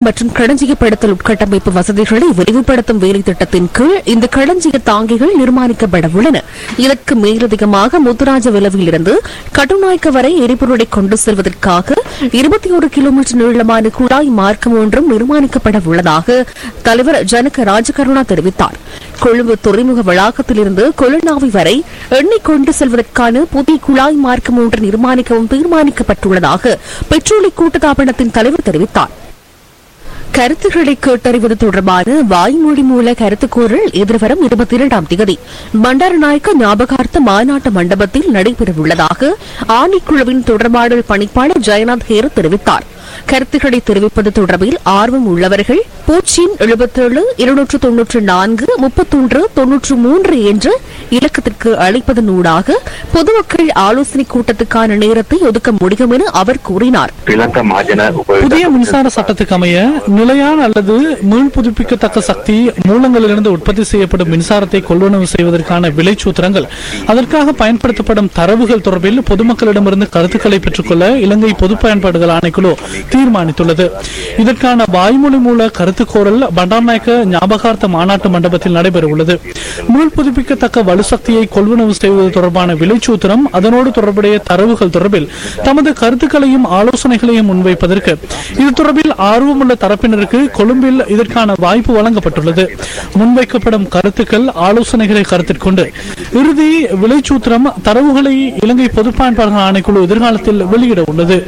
மற்றும் களஞ்சியப்படுத்தல் உட்கட்டமைப்பு வசதிகளை விரிவுபடுத்தும் வேலை திட்டத்தின் கீழ் இந்த களஞ்சிய தாங்கிகள் நிர்மாணிக்கப்பட உள்ளன இதற்கு மேலதிகமாக முத்துராஜ விலவிலிருந்து கட்டுநாய்க்கு வரை எரிபொருளை கொண்டு செல்வதற்காக இருபத்தி ஒரு கிலோமீட்டர் நீளமான குழாய் மார்க்கம் ஒன்றும் நிர்மாணிக்கப்பட உள்ளதாக தலைவர் ஜனக ராஜகருணா தெரிவித்தார் கொழும்பு துறைமுக வளாகத்திலிருந்து கொழுநாவை வரை எண்ணெய் கொண்டு செல்வதற்கான புதிய குழாய் மார்க்கம் ஒன்று நிர்மாணிக்கவும் தீர்மானிக்கப்பட்டுள்ளதாக பெட்ரோலிய கூட்டுத்தாபனத்தின் தலைவர் தெரிவித்தார் கருத்துக்களை கேட்டறிவது தொடர்பான வாய்மொழி மூல கருத்துக்கூறல் எதிர்வரும் இருபத்தி இரண்டாம் தேதி பண்டாரநாயக்க ஞாபகார்த்த மாநாட்டு மண்டபத்தில் நடைபெறவுள்ளதாக ஆணைக்குழுவின் தொடர்பாடல் பணிப்பாளர் ஜெயநாத் ஹேர் தெரிவித்தார் கருத்துக்களை தெரிவிப்பது தொடர்பில் ஆர்வம் உள்ளவர்கள் பூஜ்ஜியம் எழுபத்தேழு இருநூற்று தொன்னூற்று நான்கு முப்பத்தொன்று தொன்னூற்று மூன்று என்ற இலக்கத்திற்கு அழைப்பதனூடாக பொதுமக்கள் ஆலோசனைக் கூட்டத்துக்கான நேரத்தை ஒதுக்க முடியும் என அவர் கூறினார் ශ්‍රී ලංකා මහජන புதிய උපයෝග மின்சார சட்டத்துக்கு அமைய நிலையான அல்லது மீள் புதுப்பிக்கத்தக்க சக்தி மூலங்களிலிருந்து உற்பத்தி செய்யப்படும் மின்சாரத்தை கொள்வனவு செய்வதற்கான விலை சூத்திரங்கள் அதற்காக பயன்படுத்தப்படும் தரவுகள் தொடர்பில் பொதுமக்களிடமிருந்து கருத்துக்களை பெற்றுக்கொள்ள இலங்கை பொது பயன்பாடுகள் ஆணைக்குழு தீர்மானித்துள்ளது இதற்கான வாய்மொழி மூல கருத்துக்கோரல் பண்டார்நாயக்க ஞாபகார்த்த மாநாட்டு மண்டபத்தில் நடைபெறவுள்ளது மீள் புதுப்பிக்கத்தக்க வலுசக்தியை கொள்வனவு செய்வது தொடர்பான விலைச்சூத்திரம் அதனோடு தொடர்புடைய தரவுகள் தொடர்பில் தமது கருத்துக்களையும் ஆலோசனைகளையும் முன்வைப்பதற்கு இது தொடர்பில் ஆர்வமுள்ள தரப்பினருக்கு கொழும்பில் இதற்கான வாய்ப்பு வழங்கப்பட்டுள்ளது முன்வைக்கப்படும் கருத்துக்கள் ஆலோசனைகளை கருத்தில் கொண்டு இறுதி விலைச்சூத்திரம் தரவுகளை இலங்கை பொது பயன்பாடுகள் ஆணைக்குழு எதிர்காலத்தில் வெளியிட உள்ளது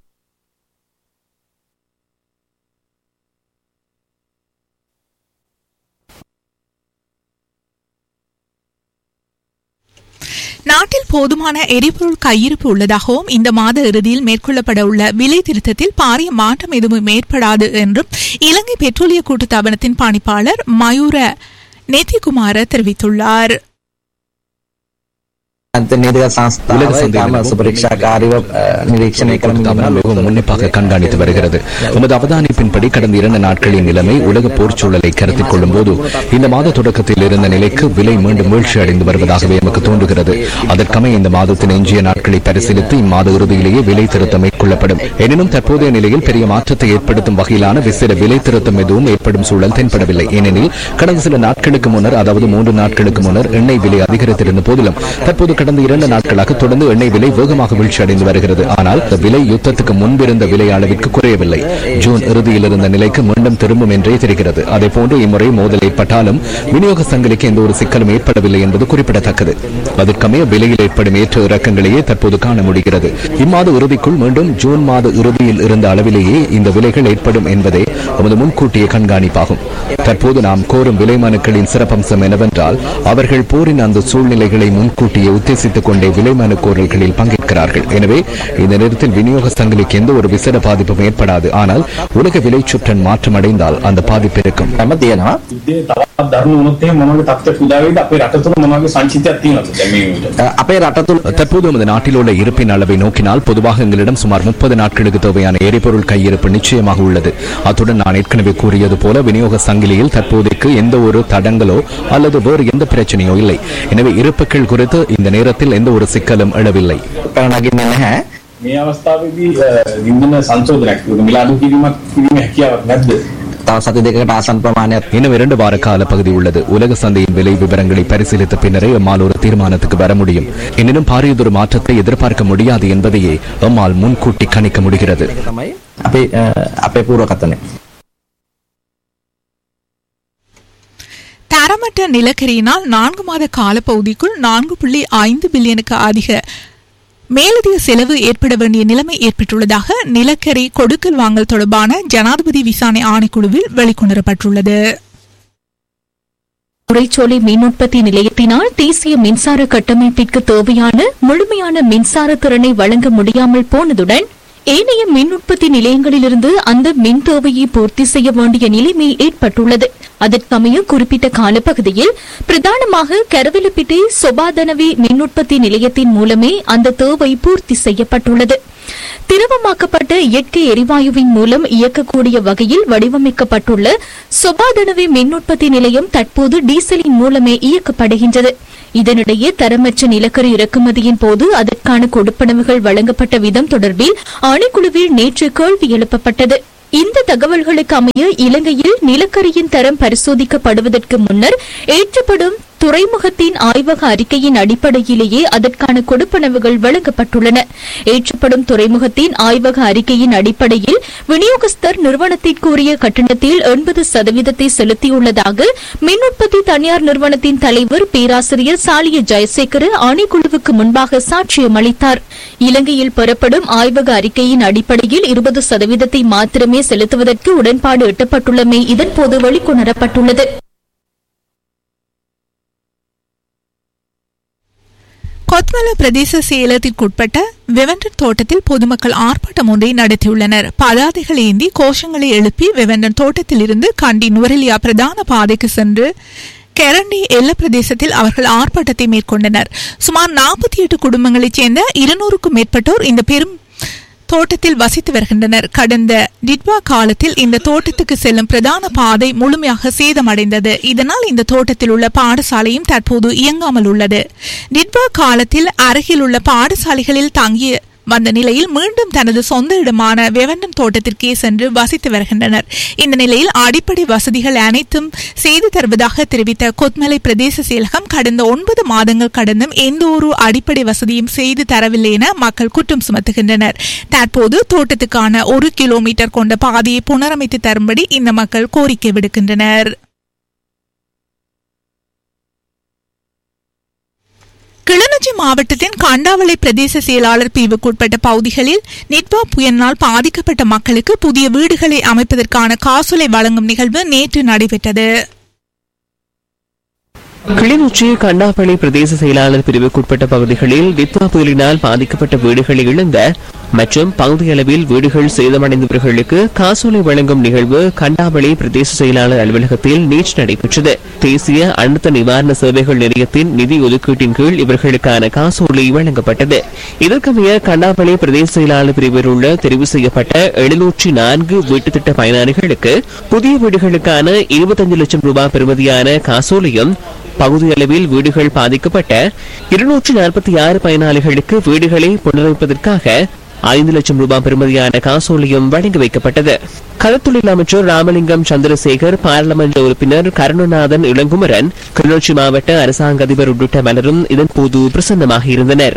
நாட்டில் போதுமான எரிபொருள் கையிருப்பு உள்ளதாகவும் இந்த மாத இறுதியில் மேற்கொள்ளப்பட உள்ள விலை திருத்தத்தில் பாரிய மாற்றம் எதுவும் ஏற்படாது என்றும் இலங்கை பெட்ரோலிய கூட்டுத்தாபனத்தின் பணிப்பாளர் மயூர நேத்திகுமார தெரிவித்துள்ளார் අන්තර්නීතික සංස්ථාව உலக சந்தை ඉතාම நிலவரம் සුපරීක්ෂාකාරීව අ, නිරීක්ෂණය කරමින් தாமரம் மிகவும் உன்னிப்பாக கண்காணித்து வருகிறது உமது அவதானிப்பின்படி கடந்த இரண்டு நாட்களின் நிலைமை உலக போர் சூழலை கருத்தில் கொள்ளும் போது இந்த மாத தொடக்கத்தில் இருந்த நிலைக்கு விலை மீண்டும் வீழ்ச்சி அடைந்து வருவதாகவே எமக்கு தோன்றுகிறது அதற்கமைய இந்த மாதத்தின் எஞ்சிய நாட்களை பரிசீலித்து இம்மாத இறுதியிலேயே விலை திருத்தம் மேற்கொள்ளப்படும் எனினும் தற்போதைய நிலையில் பெரிய மாற்றத்தை ஏற்படுத்தும் வகையிலான விசேட விலை திருத்தம் எதுவும் ஏற்படும் சூழல் தென்படவில்லை ஏனெனில் கடந்த சில நாட்களுக்கு முன்னர் அதாவது மூன்று நாட்களுக்கு முன்னர் எண்ணெய் விலை அதிகரித்திருந்த போதிலும் தற்போது கடந்த இரண்டு நாட்களாக தொடர்ந்து எண்ணெய் விலை வேகமாக வீழ்ச்சி அடைந்து வருகிறது ஆனால் இந்த விலை யுத்தத்துக்கு முன்பிருந்த விலை அளவிற்கு குறையவில்லை ஜூன் இறுதியில் இருந்த நிலைக்கு மீண்டும் திரும்பும் என்றே தெரிகிறது அதேபோன்று இம்முறை மோதல் ஏற்பட்டாலும் விநியோக சங்கிலிக்கு எந்த ஒரு சிக்கலும் ஏற்படவில்லை என்பது குறிப்பிடத்தக்கது அதற்கமைய விலையில் ஏற்படும் ஏற்ற இறக்கங்களையே தற்போது காண முடிகிறது இம்மாத இறுதிக்குள் மீண்டும் ஜூன் மாத இறுதியில் இருந்த அளவிலேயே இந்த விலைகள் ஏற்படும் என்பதே நமது முன்கூட்டிய கண்காணிப்பாகும் தற்போது நாம் கோரும் விலை மனுக்களின் சிறப்பம்சம் என்னவென்றால் அவர்கள் போரின் அந்த சூழ்நிலைகளை முன்கூட்டியே உத்தேசித்துக் கொண்டே விலை மனு கோரல்களில் பங்கேற்கிறார்கள் எனவே இந்த நேரத்தில் விநியோக சங்கிலிக்கு எந்த ஒரு விசேட பாதிப்பும் ஏற்படாது ஆனால் உலக விலை சுற்றன் மாற்றமடைந்தால் அந்த பாதிப்பு இருக்கும் ම තියෙනවා යුද්ධය තවත් දරුණු වුණොත් එහෙම මොනවගේ තත්ත්වයක් උදා වෙයිද අපේ රට තුළ මොනවගේ සංචිතයක් තියෙනවද දැන් මේ විදිහට අ, අපේ රට තුළ தற்போது நமது நாட்டில் உள்ள இருப்பின் அளவை நோக்கினால் பொதுவாக எங்களிடம் சுமார் முப்பது நாட்களுக்கு தேவையான எரிபொருள் கையிருப்பு நிச்சயமாக உள்ளது அத்துடன் நான் ஏற்கனவே கூறியது போல விநியோக சங்கிலியில் தற்போதைக்கு எந்த ஒரு தடங்களோ அல்லது வேறு எந்த பிரச்சனையோ இல்லை எனவே இருப்புகள் குறித்து இந்த நேரத்தில் எந்த ஒரு சிக்கலும் எழவில்லை පැනනගින්නේ නැහැ මේ අවස්ථාවේදී අ, ඉන්ධන සංශෝධනයක් තිබුණා. මිලාඩු කිරීමක් කිරීමේ හැකියාවක් නැද්ද? තව සති දෙකකට ආසන් ප්‍රමාණයක් இன்னும் இரண்டு வார கால பகுதி உள்ளது உலக சந்தையின் விலை விவரங்களை பரிசீலித்த பின்னரே எம்மால் ஒரு தீர்மானத்துக்கு வர முடியும் எனினும் பாரியதொரு மாற்றத்தை எதிர்பார்க்க முடியாது என்பதையே எம்மால் முன்கூட்டி கணிக்க முடிகிறது තමයි අපේ අ, අපේ පූර්වකතනය தரமற்ற நிலக்கரியினால் நான்கு மாத காலப்பகுதிக்குள் நான்கு புள்ளி ஐந்து பில்லியனுக்கு அதிக மேலதிக செலவு ஏற்பட வேண்டிய நிலைமை ஏற்பட்டுள்ளதாக நிலக்கரி கொடுக்கல் வாங்கல் தொடர்பான ஜனாதிபதி விசாரணை ஆணைக்குழுவில் வெளிக்கொணரப்பட்டுள்ளது உரைச்சோலை மின் உற்பத்தி நிலையத்தினால் தேசிய மின்சார கட்டமைப்பிற்கு தேவையான முழுமையான மின்சார திறனை வழங்க முடியாமல் போனதுடன் ஏனைய மின் உற்பத்தி நிலையங்களிலிருந்து அந்த மின் தேவையை பூர்த்தி செய்ய வேண்டிய நிலைமை ஏற்பட்டுள்ளது அதற்கமைய குறிப்பிட்ட காலப்பகுதியில் பிரதானமாக கரவிலப்பிட்டி சொபாதனவி மின் உற்பத்தி நிலையத்தின் மூலமே அந்த தேவை பூர்த்தி செய்யப்பட்டுள்ளது திரவமாக்கப்பட்ட இயற்கை எரிவாயுவின் மூலம் இயக்கக்கூடிய வகையில் வடிவமைக்கப்பட்டுள்ள சொபாதனவி மின் உற்பத்தி நிலையம் தற்போது டீசலின் மூலமே இயக்கப்படுகின்றது இதனிடையே தரமற்ற நிலக்கரி இறக்குமதியின் போது அதற்கான கொடுப்பனவுகள் வழங்கப்பட்ட விதம் தொடர்பில் ஆணைக்குழுவில் நேற்று கேள்வி எழுப்பப்பட்டது இந்த தகவல்களுக்கு அமைய இலங்கையில் நிலக்கரியின் தரம் பரிசோதிக்கப்படுவதற்கு முன்னர் ஏற்றப்படும் துறைமுகத்தின் ஆய்வக அறிக்கையின் அடிப்படையிலேயே அதற்கான கொடுப்பனவுகள் வழங்கப்பட்டுள்ளன ஏற்றப்படும் துறைமுகத்தின் ஆய்வக அறிக்கையின் அடிப்படையில் விநியோகஸ்தர் நிறுவனத்திற்குரிய கட்டணத்தில் எண்பது சதவீதத்தை செலுத்தியுள்ளதாக மின் உற்பத்தி தனியார் நிறுவனத்தின் தலைவர் பேராசிரியர் சாலிய ஜெயசேகர ஆணைக்குழுவுக்கு முன்பாக சாட்சியம் அளித்தார் இலங்கையில் பெறப்படும் ஆய்வக அறிக்கையின் அடிப்படையில் இருபது சதவீதத்தை மாத்திரமே செலுத்துவதற்கு உடன்பாடு எட்டப்பட்டுள்ளமை இதன்போது வெளிக்கொணரப்பட்டுள்ளது கொத்மல பிரதேச செயலகத்திற்குட்பட்ட வெவண்டன் தோட்டத்தில் பொதுமக்கள் ஆர்ப்பாட்டம் ஒன்றை நடத்தியுள்ளனர் பதாதைகள் ஏந்தி கோஷங்களை எழுப்பி வெவண்டன் தோட்டத்திலிருந்து கண்டி நுவரெலியா பிரதான பாதைக்கு சென்று கெரண்டி எல்ல பிரதேசத்தில் அவர்கள் ஆர்ப்பாட்டத்தை மேற்கொண்டனர் சுமார் நாற்பத்தி எட்டு குடும்பங்களைச் சேர்ந்த இருநூறுக்கும் மேற்பட்டோர் இந்த பெரும் தோட்டத்தில் வசித்து வருகின்றனர் கடந்த டிட்வா காலத்தில் இந்த தோட்டத்துக்கு செல்லும் பிரதான பாதை முழுமையாக சேதமடைந்தது இதனால் இந்த தோட்டத்தில் உள்ள பாடசாலையும் தற்போது இயங்காமல் உள்ளது டிட்வா காலத்தில் அருகில் உள்ள பாடசாலைகளில் தங்கிய வந்த நிலையில் மீண்டும் தனது சொந்த இடமான வெவண்டன் தோட்டத்திற்கே சென்று வசித்து வருகின்றனர் இந்த நிலையில் அடிப்படை வசதிகள் அனைத்தும் செய்து தருவதாக தெரிவித்த கொத்மலை பிரதேச செயலகம் கடந்த ஒன்பது மாதங்கள் கடந்தும் எந்த ஒரு அடிப்படை வசதியும் செய்து தரவில்லை என மக்கள் குற்றம் சுமத்துகின்றனர் தற்போது தோட்டத்துக்கான ஒரு கிலோமீட்டர் கொண்ட பாதையை புனரமைத்து தரும்படி இந்த மக்கள் கோரிக்கை விடுக்கின்றனர் கிளிநொச்சி மாவட்டத்தின் கண்டாவளை பிரதேச செயலாளர் பிரிவுக்குட்பட்ட பகுதிகளில் நிட்வா புயலினால் பாதிக்கப்பட்ட மக்களுக்கு புதிய வீடுகளை அமைப்பதற்கான காசோலை வழங்கும் நிகழ்வு நேற்று நடைபெற்றது கிளிநொச்சி கண்டாப்பள்ளி பிரதேச செயலாளர் பிரிவுக்குட்பட்ட பகுதிகளில் டித்வா புயலினால் பாதிக்கப்பட்ட வீடுகளை இழந்த மற்றும் பகுதியளவில் வீடுகள் சேதமடைந்தவர்களுக்கு காசோலை வழங்கும் நிகழ்வு கண்டாவளி பிரதேச செயலாளர் அலுவலகத்தில் நேற்று நடைபெற்றது தேசிய அழுத்த நிவாரண சேவைகள் நிலையத்தின் நிதி ஒதுக்கீட்டின் கீழ் இவர்களுக்கான காசோலை வழங்கப்பட்டது இதற்கமைய கண்டாவளி பிரதேச செயலாளர் பிரிவில் உள்ள தெரிவு செய்யப்பட்ட எழுநூற்றி நான்கு வீட்டுத் திட்ட பயனாளிகளுக்கு புதிய வீடுகளுக்கான இருபத்தஞ்சு லட்சம் ரூபாய் பெறுமதியான காசோலையும் பகுதியளவில் வீடுகள் பாதிக்கப்பட்ட இருநூற்றி நாற்பத்தி ஆறு பயனாளிகளுக்கு வீடுகளை புனரமைப்பதற்காக ஐந்து லட்சம் ரூபாய் பெறுமதியான காசோலையும் வழங்கி வைக்கப்பட்டது களத்தொழில் அமைச்சர் ராமலிங்கம் சந்திரசேகர் பாராளுமன்ற உறுப்பினர் கருணநாதன் இளங்குமரன் கிளிநொச்சி மாவட்ட அரசாங்க அதிபர் உள்ளிட்ட பலரும் இதன்போது பிரசன்னமாக இருந்தனர்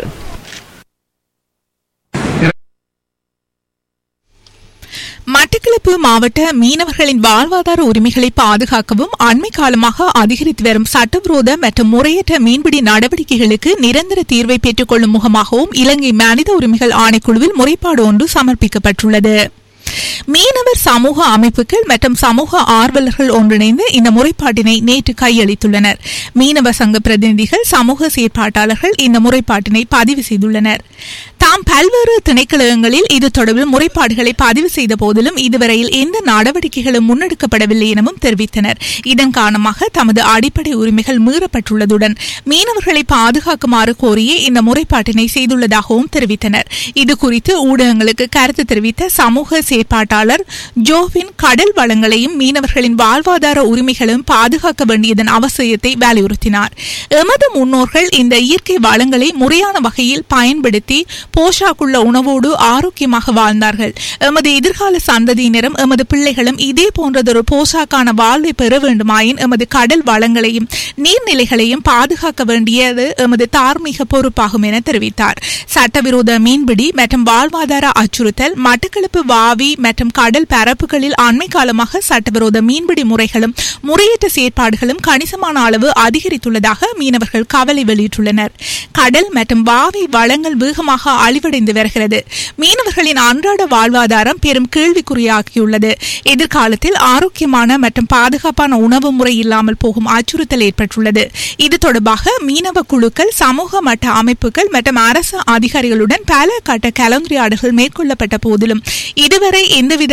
மட்டக்களப்பு மாவட்ட மீனவர்களின் வாழ்வாதார உரிமைகளை பாதுகாக்கவும் அண்மை காலமாக அதிகரித்து வரும் சட்டவிரோத மற்றும் முறையற்ற மீன்பிடி நடவடிக்கைகளுக்கு நிரந்தர தீர்வை பெற்றுக் கொள்ளும் முகமாகவும் இலங்கை மனித உரிமைகள் ஆணைக்குழுவில் முறைப்பாடு ஒன்று சமர்ப்பிக்கப்பட்டுள்ளது மீனவர் சமூக அமைப்புகள் மற்றும் சமூக ஆர்வலர்கள் ஒன்றிணைந்து இந்த முறைப்பாட்டினை நேற்று கையளித்துள்ளனர் மீனவ சங்க பிரதிநிதிகள் சமூக செயற்பாட்டாளர்கள் இந்த முறைப்பாட்டினை பதிவு செய்துள்ளனர் தாம் பல்வேறு திணைக்களங்களில் இது தொடர்பில் முறைப்பாடுகளை பதிவு செய்த போதிலும் இதுவரையில் எந்த நடவடிக்கைகளும் முன்னெடுக்கப்படவில்லை எனவும் தெரிவித்தனர் இதன் காரணமாக தமது அடிப்படை உரிமைகள் மீறப்பட்டுள்ளதுடன் மீனவர்களை பாதுகாக்குமாறு கோரியே இந்த முறைப்பாட்டினை செய்துள்ளதாகவும் தெரிவித்தனர் இது குறித்து ஊடகங்களுக்கு கருத்து தெரிவித்த சமூக செயற்பாட்டாளர் ஜோவின் கடல் வளங்களையும் மீனவர்களின் வாழ்வாதார உரிமைகளும் பாதுகாக்க வேண்டியதன் அவசியத்தை வலியுறுத்தினார் எமது முன்னோர்கள் இந்த இயற்கை வளங்களை முறையான வகையில் பயன்படுத்தி போஷாக்குள்ள உணவோடு ஆரோக்கியமாக வாழ்ந்தார்கள் எமது எதிர்கால சந்ததியினரும் எமது பிள்ளைகளும் இதே போன்றதொரு போஷாக்கான வாழ்வை பெற வேண்டுமாயின் எமது கடல் வளங்களையும் நீர்நிலைகளையும் பாதுகாக்க வேண்டியது எமது தார்மீக பொறுப்பாகும் என தெரிவித்தார் சட்டவிரோத மீன்பிடி மற்றும் வாழ்வாதார அச்சுறுத்தல் மட்டக்களப்பு வாவி மற்றும் கடல் பரப்புகளில் அண்மை காலமாக சட்டவிரோத மீன்பிடி முறைகளும் முறையற்ற செயற்பாடுகளும் கணிசமான அளவு அதிகரித்துள்ளதாக மீனவர்கள் கவலை வெளியிட்டுள்ளனர் கடல் மற்றும் வாவி வளங்கள் வேகமாக அழிவடைந்து வருகிறது மீனவர்களின் அன்றாட வாழ்வாதாரம் பெரும் கேள்விக்குறியாகியுள்ளது எதிர்காலத்தில் ஆரோக்கியமான மற்றும் பாதுகாப்பான உணவு முறை இல்லாமல் போகும் அச்சுறுத்தல் ஏற்பட்டுள்ளது இது தொடர்பாக மீனவ குழுக்கள் சமூக மட்ட அமைப்புகள் மற்றும் அரசு அதிகாரிகளுடன் பல கட்ட கலந்துரையாடல்கள் மேற்கொள்ளப்பட்ட போதிலும் இதுவரை எந்தவித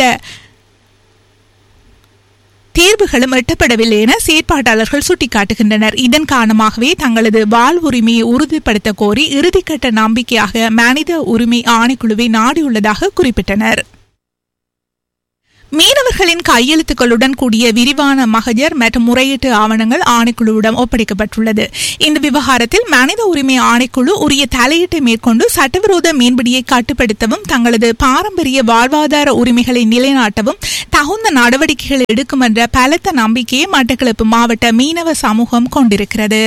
தீர்வுகளும் எட்டப்படவில்லை என செயற்பாட்டாளர்கள் சுட்டிக்காட்டுகின்றனர் இதன் காரணமாகவே தங்களது வாழ்வுரிமையை உறுதிப்படுத்த கோரி இறுதிக்கட்ட நம்பிக்கையாக மனித உரிமை ஆணைக்குழுவை நாடியுள்ளதாக குறிப்பிட்டனர் மீனவர்களின் கையெழுத்துக்களுடன் கூடிய விரிவான மகஜர் மற்றும் முறையீட்டு ஆவணங்கள் ஆணைக்குழுவிடம் ஒப்படைக்கப்பட்டுள்ளது இந்த விவகாரத்தில் மனித உரிமை ஆணைக்குழு உரிய தலையீட்டை மேற்கொண்டு சட்டவிரோத மீன்பிடியை கட்டுப்படுத்தவும் தங்களது பாரம்பரிய வாழ்வாதார உரிமைகளை நிலைநாட்டவும் தகுந்த நடவடிக்கைகள் எடுக்கும் என்ற பலத்த நம்பிக்கையை மட்டக்களப்பு மாவட்ட மீனவ சமூகம் கொண்டிருக்கிறது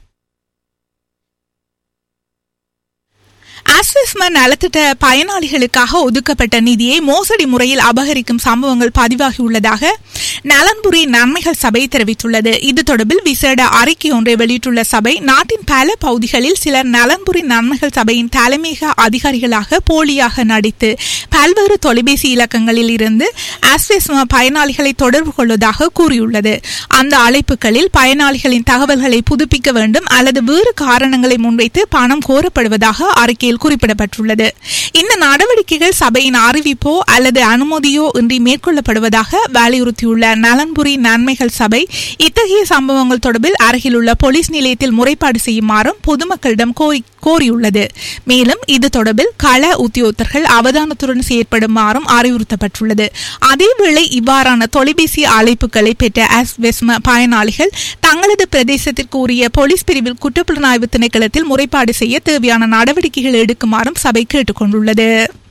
ஆஸ்விஸ்ம நலத்திட்ட பயனாளிகளுக்காக ஒதுக்கப்பட்ட நிதியை மோசடி முறையில் அபகரிக்கும் சம்பவங்கள் பதிவாகியுள்ளதாக நலன்புரி நன்மைகள் சபை தெரிவித்துள்ளது இது தொடர்பில் விசேட அறிக்கை ஒன்றை வெளியிட்டுள்ள சபை நாட்டின் பல பகுதிகளில் சிலர் நலன்புரி நன்மைகள் சபையின் தலைமையக அதிகாரிகளாக போலியாக நடித்து பல்வேறு தொலைபேசி இலக்கங்களில் இருந்து ஆஸ்விஸ்ம பயனாளிகளை தொடர்பு கொள்வதாக கூறியுள்ளது அந்த அழைப்புகளில் பயனாளிகளின் தகவல்களை புதுப்பிக்க வேண்டும் அல்லது வேறு காரணங்களை முன்வைத்து பணம் கோரப்படுவதாக அறிக்கையில் குறிப்பிடப்பட்டுள்ளது இந்த நடவடிக்கைகள் சபையின் அறிவிப்போ அல்லது அனுமதியோ இன்றி மேற்கொள்ளப்படுவதாக வலியுறுத்தியுள்ள நலன்புரி நன்மைகள் சபை இத்தகைய சம்பவங்கள் தொடர்பில் அருகிலுள்ள போலீஸ் நிலையத்தில் முறைப்பாடு செய்யுமாறும் பொதுமக்களிடம் கோரி கோரியுள்ளது மேலும் இது தொடர்பில் கள உத்தியோகத்தர்கள் அவதானத்துடன் செயற்படுமாறும் அறிவுறுத்தப்பட்டுள்ளது அதேவேளை இவ்வாறான தொலைபேசி அழைப்புகளை பெற்ற அஸ்வெஸ்ம பயனாளிகள் தங்களது பிரதேசத்திற்கு உரிய போலீஸ் பிரிவில் குற்றப்புலனாய்வு திணைக்களத்தில் முறைப்பாடு செய்ய தேவையான நடவடிக்கைகள் எடுக்குமாறும் சபை கேட்டுக் கொண்டுள்ளது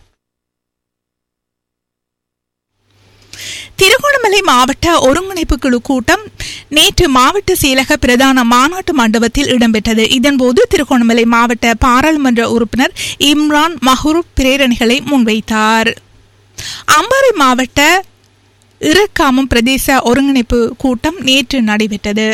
திருகோணமலை மாவட்ட ஒருங்கிணைப்பு குழு கூட்டம் நேற்று மாவட்ட செயலக பிரதான மாநாட்டு மண்டபத்தில் இடம்பெற்றது இதன்போது திருகோணமலை மாவட்ட பாராளுமன்ற உறுப்பினர் இம்ரான் மஹூர் பிரேரணைகளை முன்வைத்தார் அம்பாறை மாவட்ட இறக்காமம் பிரதேச ஒருங்கிணைப்பு கூட்டம் நேற்று நடைபெற்றது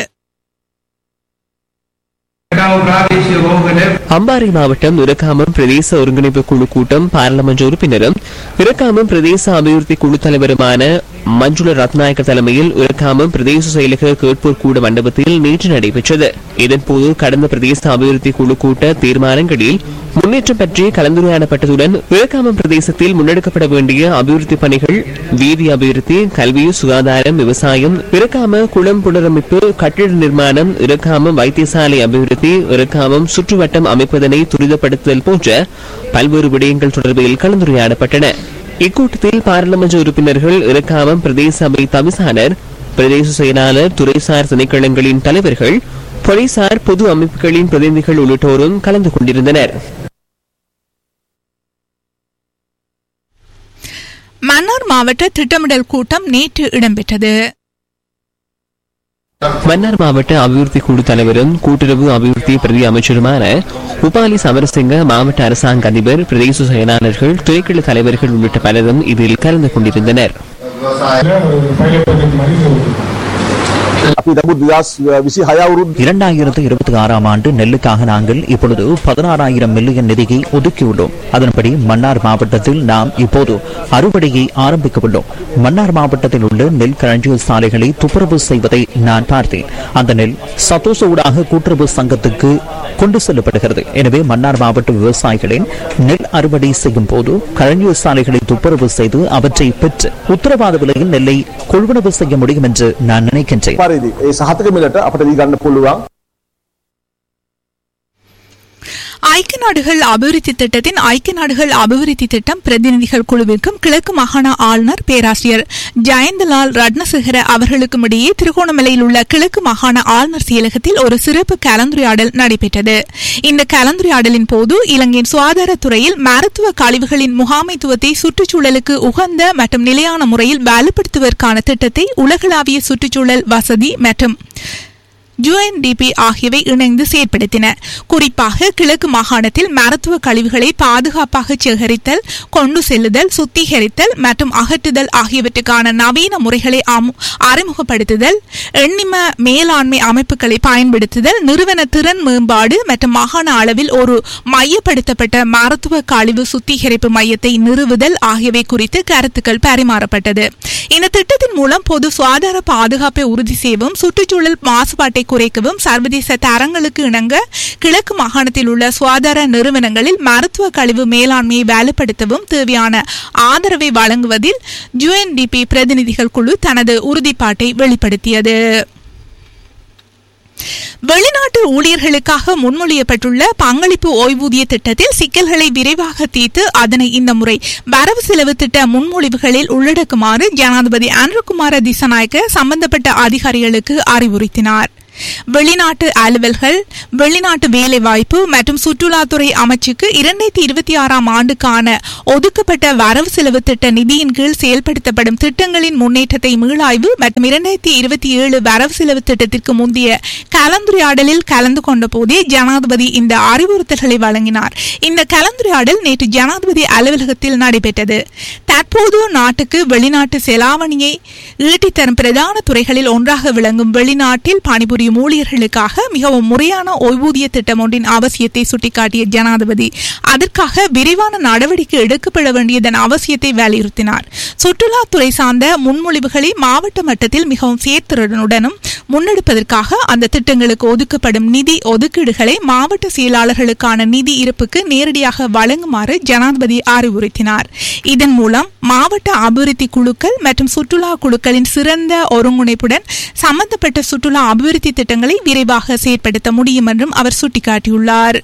அம்பாறை மாவட்டம் இறக்காமம் பிரதேச ஒருங்கிணைப்பு குழு கூட்டம் பாராளுமன்ற உறுப்பினரும் இறக்காமம் பிரதேச அபிவிருத்தி குழு தலைவருமான மஞ்சுள ரத்நாயக்க தலைமையில் இறக்காமம் பிரதேச செயலக கேட்போர் கூட மண்டபத்தில் நேற்று நடைபெற்றது இதன்போது கடந்த பிரதேச அபிவிருத்தி குழு கூட்ட தீர்மானங்களில் முன்னேற்றம் பற்றி கலந்துரையாடப்பட்டதுடன் இறக்காமம் பிரதேசத்தில் முன்னெடுக்கப்பட வேண்டிய அபிவிருத்தி பணிகள் வீதி அபிவிருத்தி கல்வி சுகாதாரம் விவசாயம் இறக்காம குளம் புனரமைப்பு கட்டிட நிர்மாணம் இறக்காமம் வைத்தியசாலை அபிவிருத்தி இறக்காமம் சுற்றுவட்டம் அமைப்பதனை துரிதப்படுத்துதல் போன்ற பல்வேறு விடயங்கள் தொடர்பில் கலந்துரையாடப்பட்டன இக்கூட்டத்தில் பாராளுமன்ற உறுப்பினர்கள் இறக்காமம் பிரதேச சபை தவிசாளர் பிரதேச செயலாளர் துறைசார் திணைக்களங்களின் தலைவர்கள் போலீசார் பொது அமைப்புகளின் பிரதிநிதிகள் உள்ளிட்டோரும் கலந்து கொண்டிருந்தனர் மன்னார் மாவட்ட திட்டமிடல் கூட்டம் நேற்று இடம்பெற்றது மன்னார் மாவட்ட அபிவிருத்தி குழு தலைவரும் கூட்டுறவு அபிவிருத்தி பிரதி அமைச்சருமான உபாலி சமரசிங்க மாவட்ட அரசாங்க அதிபர் பிரதேச செயலாளர்கள் துறைக்கள தலைவர்கள் உள்ளிட்ட பலரும் இதில் கலந்து கொண்டிருந்தனர் இரண்டாயிரத்து இருபத்தி ஆறாம் ஆண்டு நெல்லுக்காக நாங்கள் இப்பொழுது பதினாறாயிரம் மில்லியன் நிதியை ஒதுக்கியுள்ளோம் அதன்படி மன்னார் மாவட்டத்தில் நாம் இப்போது அறுவடையை ஆரம்பிக்க உள்ளோம் மன்னார் மாவட்டத்தில் உள்ள நெல் களஞ்சிய சாலைகளை துப்புரவு செய்வதை நான் பார்த்தேன் அந்த நெல் சத்தோச ஊடாக கூட்டுறவு சங்கத்துக்கு கொண்டு செல்லப்படுகிறது எனவே மன்னார் மாவட்ட விவசாயிகளின் நெல் அறுவடை செய்யும் போது களஞ்சிய சாலைகளை துப்புரவு செய்து அவற்றை பெற்று உத்தரவாத விலையில் நெல்லை கொள்வனவு செய்ய முடியும் என்று நான் நினைக்கின்றேன் පරිදි ඒ සහතික මිලට අපට දී ගන්න පුළුවන් ஐக்கிய நாடுகள் அபிவிருத்தி திட்டத்தின் ஐக்கிய நாடுகள் அபிவிருத்தி திட்டம் பிரதிநிதிகள் குழுவிற்கும் கிழக்கு மாகாண ஆளுநர் பேராசிரியர் ஜெயந்தலால் ரட்னசேகர அவர்களுக்கும் இடையே திருகோணமலையில் உள்ள கிழக்கு மாகாண ஆளுநர் செயலகத்தில் ஒரு சிறப்பு கலந்துரையாடல் நடைபெற்றது இந்த கலந்துரையாடலின் போது இலங்கையின் சுகாதாரத்துறையில் மருத்துவ கழிவுகளின் முகாமைத்துவத்தை சுற்றுச்சூழலுக்கு உகந்த மற்றும் நிலையான முறையில் வலுப்படுத்துவதற்கான திட்டத்தை உலகளாவிய சுற்றுச்சூழல் வசதி மற்றும் யுஎன்டிபி ஆகியவை இணைந்து செயற்படுத்தின குறிப்பாக கிழக்கு மாகாணத்தில் மருத்துவ கழிவுகளை பாதுகாப்பாக சேகரித்தல் கொண்டு செல்லுதல் சுத்திகரித்தல் மற்றும் அகற்றுதல் ஆகியவற்றுக்கான நவீன முறைகளை அமு- அறிமுகப்படுத்துதல் எண்ணிம மேலாண்மை அமைப்புகளை பயன்படுத்துதல் நிறுவன திறன் மேம்பாடு மற்றும் மாகாண அளவில் ஒரு மையப்படுத்தப்பட்ட மருத்துவ கழிவு சுத்திகரிப்பு மையத்தை நிறுவுதல் ஆகியவை குறித்து கருத்துக்கள் பரிமாறப்பட்டது இந்த திட்டத்தின் மூலம் பொது சுகாதார பாதுகாப்பை உறுதி செய்யவும் சுற்றுச்சூழல் மாசுபாட்டை குறைக்கவும் சர்வதேச தரங்களுக்கு இணங்க கிழக்கு மாகாணத்தில் உள்ள சுகாதார நிறுவனங்களில் மருத்துவ கழிவு மேலாண்மையை வலுப்படுத்தவும் தேவையான ஆதரவை வழங்குவதில் யுஎன்டிபி பிரதிநிதிகள் குழு தனது உறுதிப்பாட்டை வெளிப்படுத்தியது வெளிநாட்டு ஊழியர்களுக்காக முன்மொழியப்பட்டுள்ள பங்களிப்பு ஓய்வூதிய திட்டத்தில் சிக்கல்களை விரைவாக தீர்த்து அதனை இந்த முறை வரவு செலவு திட்ட முன்மொழிவுகளில் உள்ளடக்குமாறு ஜனாதிபதி அன்ருகுமார திசநாயக்க சம்பந்தப்பட்ட அதிகாரிகளுக்கு அறிவுறுத்தினார் வெளிநாட்டு அலுவல்கள் வெளிநாட்டு வேலைவாய்ப்பு மற்றும் சுற்றுலாத்துறை அமைச்சுக்கு இரண்டாயிரத்தி இருபத்தி ஆறாம் ஆண்டுக்கான ஒதுக்கப்பட்ட வரவு செலவு திட்ட நிதியின் கீழ் செயல்படுத்தப்படும் திட்டங்களின் முன்னேற்றத்தை மீளாய்வு மற்றும் இரண்டாயிரத்தி இருபத்தி ஏழு வரவு செலவு திட்டத்திற்கு முந்தைய கலந்துரையாடலில் கலந்து கொண்ட போதே ஜனாதிபதி இந்த அறிவுறுத்தல்களை வழங்கினார் இந்த கலந்துரையாடல் நேற்று ஜனாதிபதி அலுவலகத்தில் நடைபெற்றது தற்போது நாட்டுக்கு வெளிநாட்டு செலாவணியை ஈட்டித்தரும் பிரதான துறைகளில் ஒன்றாக விளங்கும் வெளிநாட்டில் பணிபுரியும் ஊழியர்களுக்காக மிகவும் முறையான ஓய்வூதிய திட்டம் ஒன்றின் அவசியத்தை சுட்டிக்காட்டிய ஜனாதிபதி அதற்காக விரிவான நடவடிக்கை எடுக்கப்பட வேண்டியதன் அவசியத்தை வலியுறுத்தினார் சுற்றுலாத்துறை சார்ந்த முன்மொழிவுகளை மாவட்ட மட்டத்தில் மிகவும் சேர்த்திறனுடனும் முன்னெடுப்பதற்காக அந்த திட்டங்களுக்கு ஒதுக்கப்படும் நிதி ஒதுக்கீடுகளை மாவட்ட செயலாளர்களுக்கான நிதி இருப்புக்கு நேரடியாக வழங்குமாறு ஜனாதிபதி அறிவுறுத்தினார் இதன் மூலம் மாவட்ட அபிவிருத்தி குழுக்கள் மற்றும் சுற்றுலா குழுக்களின் சிறந்த ஒருங்கிணைப்புடன் சம்பந்தப்பட்ட சுற்றுலா அபிவிருத்தி திட்டங்களை விரைவாக செயற்படுத்த முடியும் என்றும் அவர் சுட்டிக்காட்டியுள்ளார்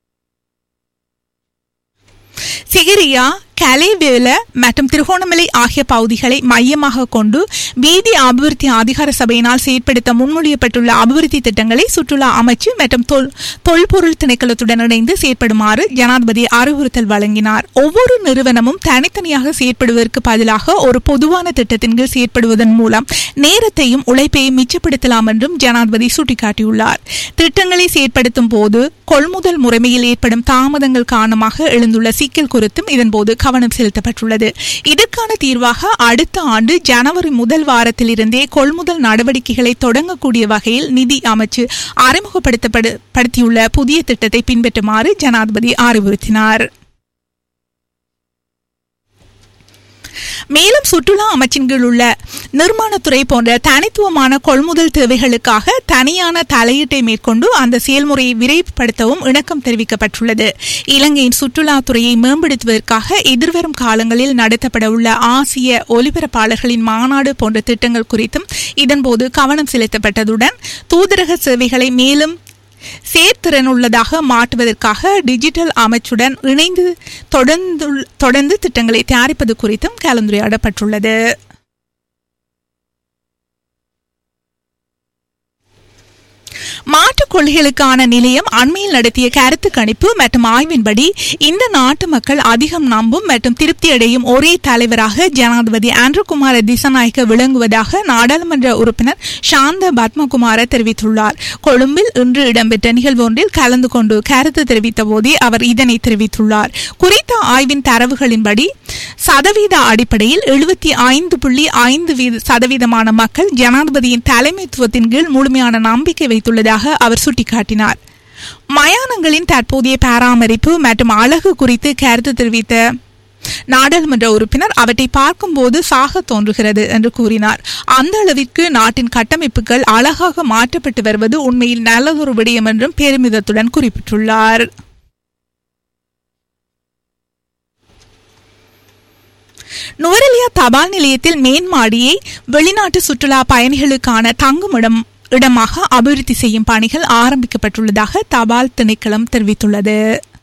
சிகிரியா கலேவேல மற்றும் திருகோணமலை ஆகிய பகுதிகளை மையமாக கொண்டு வீதி அபிவிருத்தி அதிகார சபையினால் செயற்படுத்த முன்மொழியப்பட்டுள்ள அபிவிருத்தி திட்டங்களை சுற்றுலா அமைச்சு மற்றும் தொல் தொல்பொருள் திணைக்களத்துடன் இணைந்து செயற்படுமாறு ஜனாதிபதி அறிவுறுத்தல் வழங்கினார் ஒவ்வொரு நிறுவனமும் தனித்தனியாக செயற்படுவதற்கு பதிலாக ஒரு பொதுவான திட்டத்தின் கீழ் செயற்படுவதன் மூலம் நேரத்தையும் உழைப்பையும் மிச்சப்படுத்தலாம் என்றும் ஜனாதிபதி சுட்டிக்காட்டியுள்ளார் திட்டங்களை செயற்படுத்தும் போது கொள்முதல் முறைமையில் ஏற்படும் தாமதங்கள் காரணமாக எழுந்துள்ள சிக்கல் குறித்தும் இதன்போது கவனம் செலுத்தப்பட்டுள்ளது இதற்கான தீர்வாக அடுத்த ஆண்டு ஜனவரி முதல் வாரத்திலிருந்தே கொள்முதல் நடவடிக்கைகளை தொடங்கக்கூடிய வகையில் நிதி அமைச்சு அறிமுகப்படுத்தப்படுத்தியுள்ள புதிய திட்டத்தை பின்பற்றுமாறு ஜனாதிபதி அறிவுறுத்தினார் மேலும் சுற்றுலா அமைச்சின் கீழ் உள்ள நிர்மாணத்துறை போன்ற தனித்துவமான கொள்முதல் தேவைகளுக்காக தனியான தலையீட்டை மேற்கொண்டு அந்த செயல்முறையை விரைவுபடுத்தவும் இணக்கம் தெரிவிக்கப்பட்டுள்ளது இலங்கையின் சுற்றுலாத்துறையை மேம்படுத்துவதற்காக எதிர்வரும் காலங்களில் நடத்தப்பட உள்ள ஆசிய ஒலிபரப்பாளர்களின் மாநாடு போன்ற திட்டங்கள் குறித்தும் இதன்போது கவனம் செலுத்தப்பட்டதுடன் தூதரக சேவைகளை மேலும் சேர்த்திறனுள்ளதாக மாற்றுவதற்காக டிஜிட்டல் அமைச்சுடன் இணைந்து தொடர்ந்து தொடர்ந்து திட்டங்களை தயாரிப்பது குறித்தும் கலந்துரையாடப்பட்டுள்ளது மாற்றுக் கொள்கைகளுக்கான நிலையம் அண்மையில் நடத்திய கருத்து கணிப்பு மற்றும் ஆய்வின்படி இந்த நாட்டு மக்கள் அதிகம் நம்பும் மற்றும் திருப்தி அடையும் ஒரே தலைவராக ஜனாதிபதி ஆண்ட்ருகுமார திசநாயக்க விளங்குவதாக நாடாளுமன்ற உறுப்பினர் சாந்த பத்மகுமார தெரிவித்துள்ளார் கொழும்பில் இன்று இடம்பெற்ற நிகழ்வு ஒன்றில் கலந்து கொண்டு கருத்து தெரிவித்த போதே அவர் இதனை தெரிவித்துள்ளார் குறித்த ஆய்வின் தரவுகளின்படி சதவீத அடிப்படையில் எழுபத்தி ஐந்து புள்ளி ஐந்து சதவீதமான மக்கள் ஜனாதிபதியின் தலைமைத்துவத்தின் கீழ் முழுமையான நம்பிக்கை வைத்துள்ளதாக அவர் சுட்டிக்காட்டினார் மயானங்களின் தற்போதைய பராமரிப்பு மற்றும் அழகு குறித்து கருத்து தெரிவித்த நாடாளுமன்ற உறுப்பினர் அவற்றை பார்க்கும்போது சாக தோன்றுகிறது என்று கூறினார் அந்த அளவிற்கு நாட்டின் கட்டமைப்புகள் அழகாக மாற்றப்பட்டு வருவது உண்மையில் நல்லதொரு விடயம் என்றும் பெருமிதத்துடன் குறிப்பிட்டுள்ளார் நுவரெலியா தபால் நிலையத்தில் மேன்மாடியை வெளிநாட்டு சுற்றுலா பயணிகளுக்கான தங்குமிடம் இடமாக அபிவிருத்தி செய்யும் பணிகள் ஆரம்பிக்கப்பட்டுள்ளதாக தபால் திணைக்களம் தெரிவித்துள்ளது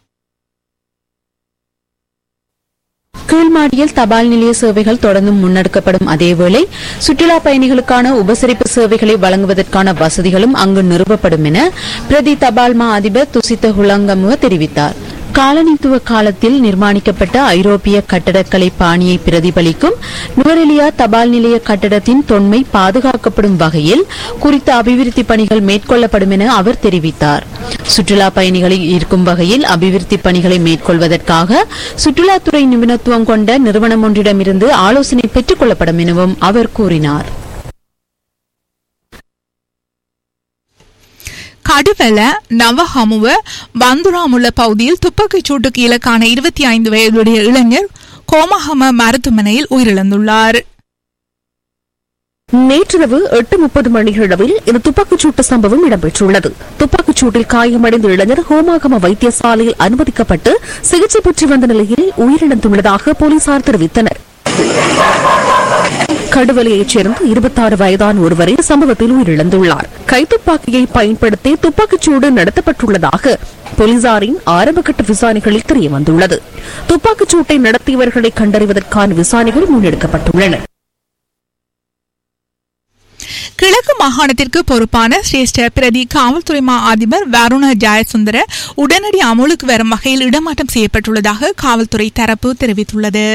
கீழ்மாடியில் தபால் நிலைய சேவைகள் தொடர்ந்தும் முன்னெடுக்கப்படும் அதேவேளை சுற்றுலா பயணிகளுக்கான உபசரிப்பு சேவைகளை வழங்குவதற்கான வசதிகளும் அங்கு நிறுவப்படும் என பிரதி தபால் மா அதிபர் துசித்த ஹுலங்கமுக தெரிவித்தார் காலனித்துவ காலத்தில் நிர்மாணிக்கப்பட்ட ஐரோப்பிய கட்டடக்கலை பாணியை பிரதிபலிக்கும் நுவரெலியா தபால் நிலைய கட்டடத்தின் தொன்மை பாதுகாக்கப்படும் வகையில் குறித்த அபிவிருத்தி பணிகள் மேற்கொள்ளப்படும் என அவர் தெரிவித்தார் சுற்றுலா பயணிகளை ஈர்க்கும் வகையில் அபிவிருத்தி பணிகளை மேற்கொள்வதற்காக சுற்றுலாத்துறை நிபுணத்துவம் கொண்ட நிறுவனம் ஒன்றிடமிருந்து ஆலோசனை பெற்றுக் கொள்ளப்படும் எனவும் அவர் கூறினார் கடுவல நவஹமுவ பந்துராமுள்ள பகுதியில் துப்பாக்கிச் சூட்டுக்கு இலக்கான இருபத்தி ஐந்து வயதுடைய இளைஞர் கோமஹம மருத்துவமனையில் உயிரிழந்துள்ளார் நேற்றிரவு எட்டு முப்பது மணியளவில் இந்த துப்பாக்கிச்சூட்டு சம்பவம் இடம்பெற்றுள்ளது துப்பாக்கிச்சூட்டில் காயமடைந்த இளைஞர் ஹோமாகம வைத்தியசாலையில் அனுமதிக்கப்பட்டு சிகிச்சை பெற்று வந்த நிலையில் உயிரிழந்துள்ளதாக போலீசார் தெரிவித்தனர் கடுவலையைச் சேர்ந்த இருபத்தாறு வயதான ஒருவரே சம்பவத்தில் உயிரிழந்துள்ளார் கைத்துப்பாக்கியை பயன்படுத்தி துப்பாக்கிச்சூடு நடத்தப்பட்டுள்ளதாக போலீசாரின் ஆரம்பகட்ட விசாரணைகளில் தெரியவந்துள்ளது துப்பாக்கிச்சூட்டை நடத்தியவர்களை கண்டறிவதற்கான விசாரணைகள் முன்னெடுக்கப்பட்டுள்ளன கிழக்கு மாகாணத்திற்கு பொறுப்பான சிரேஷ்ட பிரதி காவல்துறை மா அதிபர் வருண ஜெயசுந்தர உடனடி அமுலுக்கு வரும் வகையில் இடமாற்றம் செய்யப்பட்டுள்ளதாக காவல்துறை தரப்பு தெரிவித்துள்ளது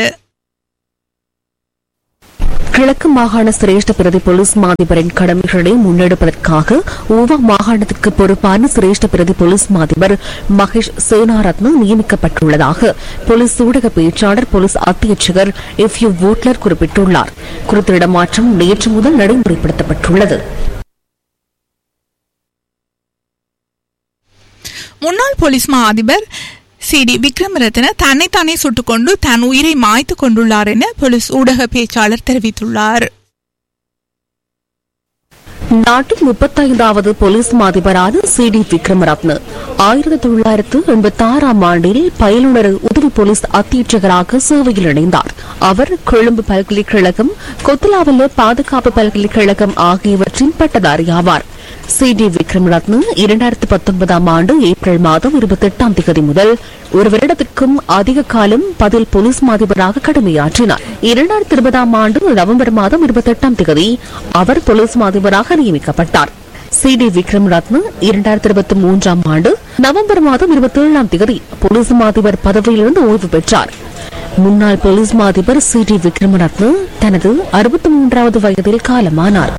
கிழக்கு மாகாண சிரேஷ்ட பிரதி போலீஸ் மாதிபரின் கடமைகளை முன்னெடுப்பதற்காக ஊவா மாகாணத்திற்கு பொறுப்பான சிரேஷ்ட பிரதி போலீஸ் மாதிபர் மகேஷ் சேனாரத்ன நியமிக்கப்பட்டுள்ளதாக போலீஸ் ஊடக பேச்சாளர் போலீஸ் அத்தியட்சகர் எஃப் யு வூட்லர் குறிப்பிட்டுள்ளார் குறித்த இடமாற்றம் நேற்று முதல் நடைமுறைப்படுத்தப்பட்டுள்ளது முன்னாள் போலீஸ் மா அதிபர் சி டி விக்ரமரத்ன தன்னைத்தானே சுட்டுக்கொண்டு தன் உயிரை மாய்த்து கொண்டுள்ளார் என போலீஸ் ஊடக பேச்சாளர் தெரிவித்துள்ளார் நாட்டின் முப்பத்தைந்தாவது போலீஸ் மாதிபரான சி டி விக்ரமரத்ன ஆயிரத்தி தொள்ளாயிரத்து எண்பத்தி ஆறாம் ஆண்டில் பயிலுனர் உதவி போலீஸ் அத்தியட்சகராக சேவையில் இணைந்தார் அவர் கொழும்பு பல்கலைக்கழகம் கொத்தலாவல பாதுகாப்பு பல்கலைக்கழகம் ஆகியவற்றின் பட்டதாரி ஆவார் சி டி விக்ரமரத்ன இரண்டாயிரத்து பத்தொன்பதாம் ஆண்டு ஏப்ரல் மாதம் இருபத்தி எட்டாம் தேதி முதல் ஒரு வருடத்திற்கும் அதிக காலம் பதில் போலீஸ் மாதிபராக கடமையாற்றினார் இரண்டாயிரத்தி இருபதாம் ஆண்டு நவம்பர் மாதம் இருபத்தி எட்டாம் தேதி அவர் போலீஸ் மாதிபராக நியமிக்கப்பட்டார் சி டி விக்ரமரத்ன இரண்டாயிரத்தி இருபத்தி மூன்றாம் ஆண்டு நவம்பர் மாதம் இருபத்தி ஏழாம் தேதி போலீஸ் மாதிபர் பதவியிலிருந்து ஓய்வு பெற்றார் முன்னாள் போலீஸ் மாதிபர் சி டி விக்ரமரத்ன தனது அறுபத்தி மூன்றாவது வயதில் காலமானார்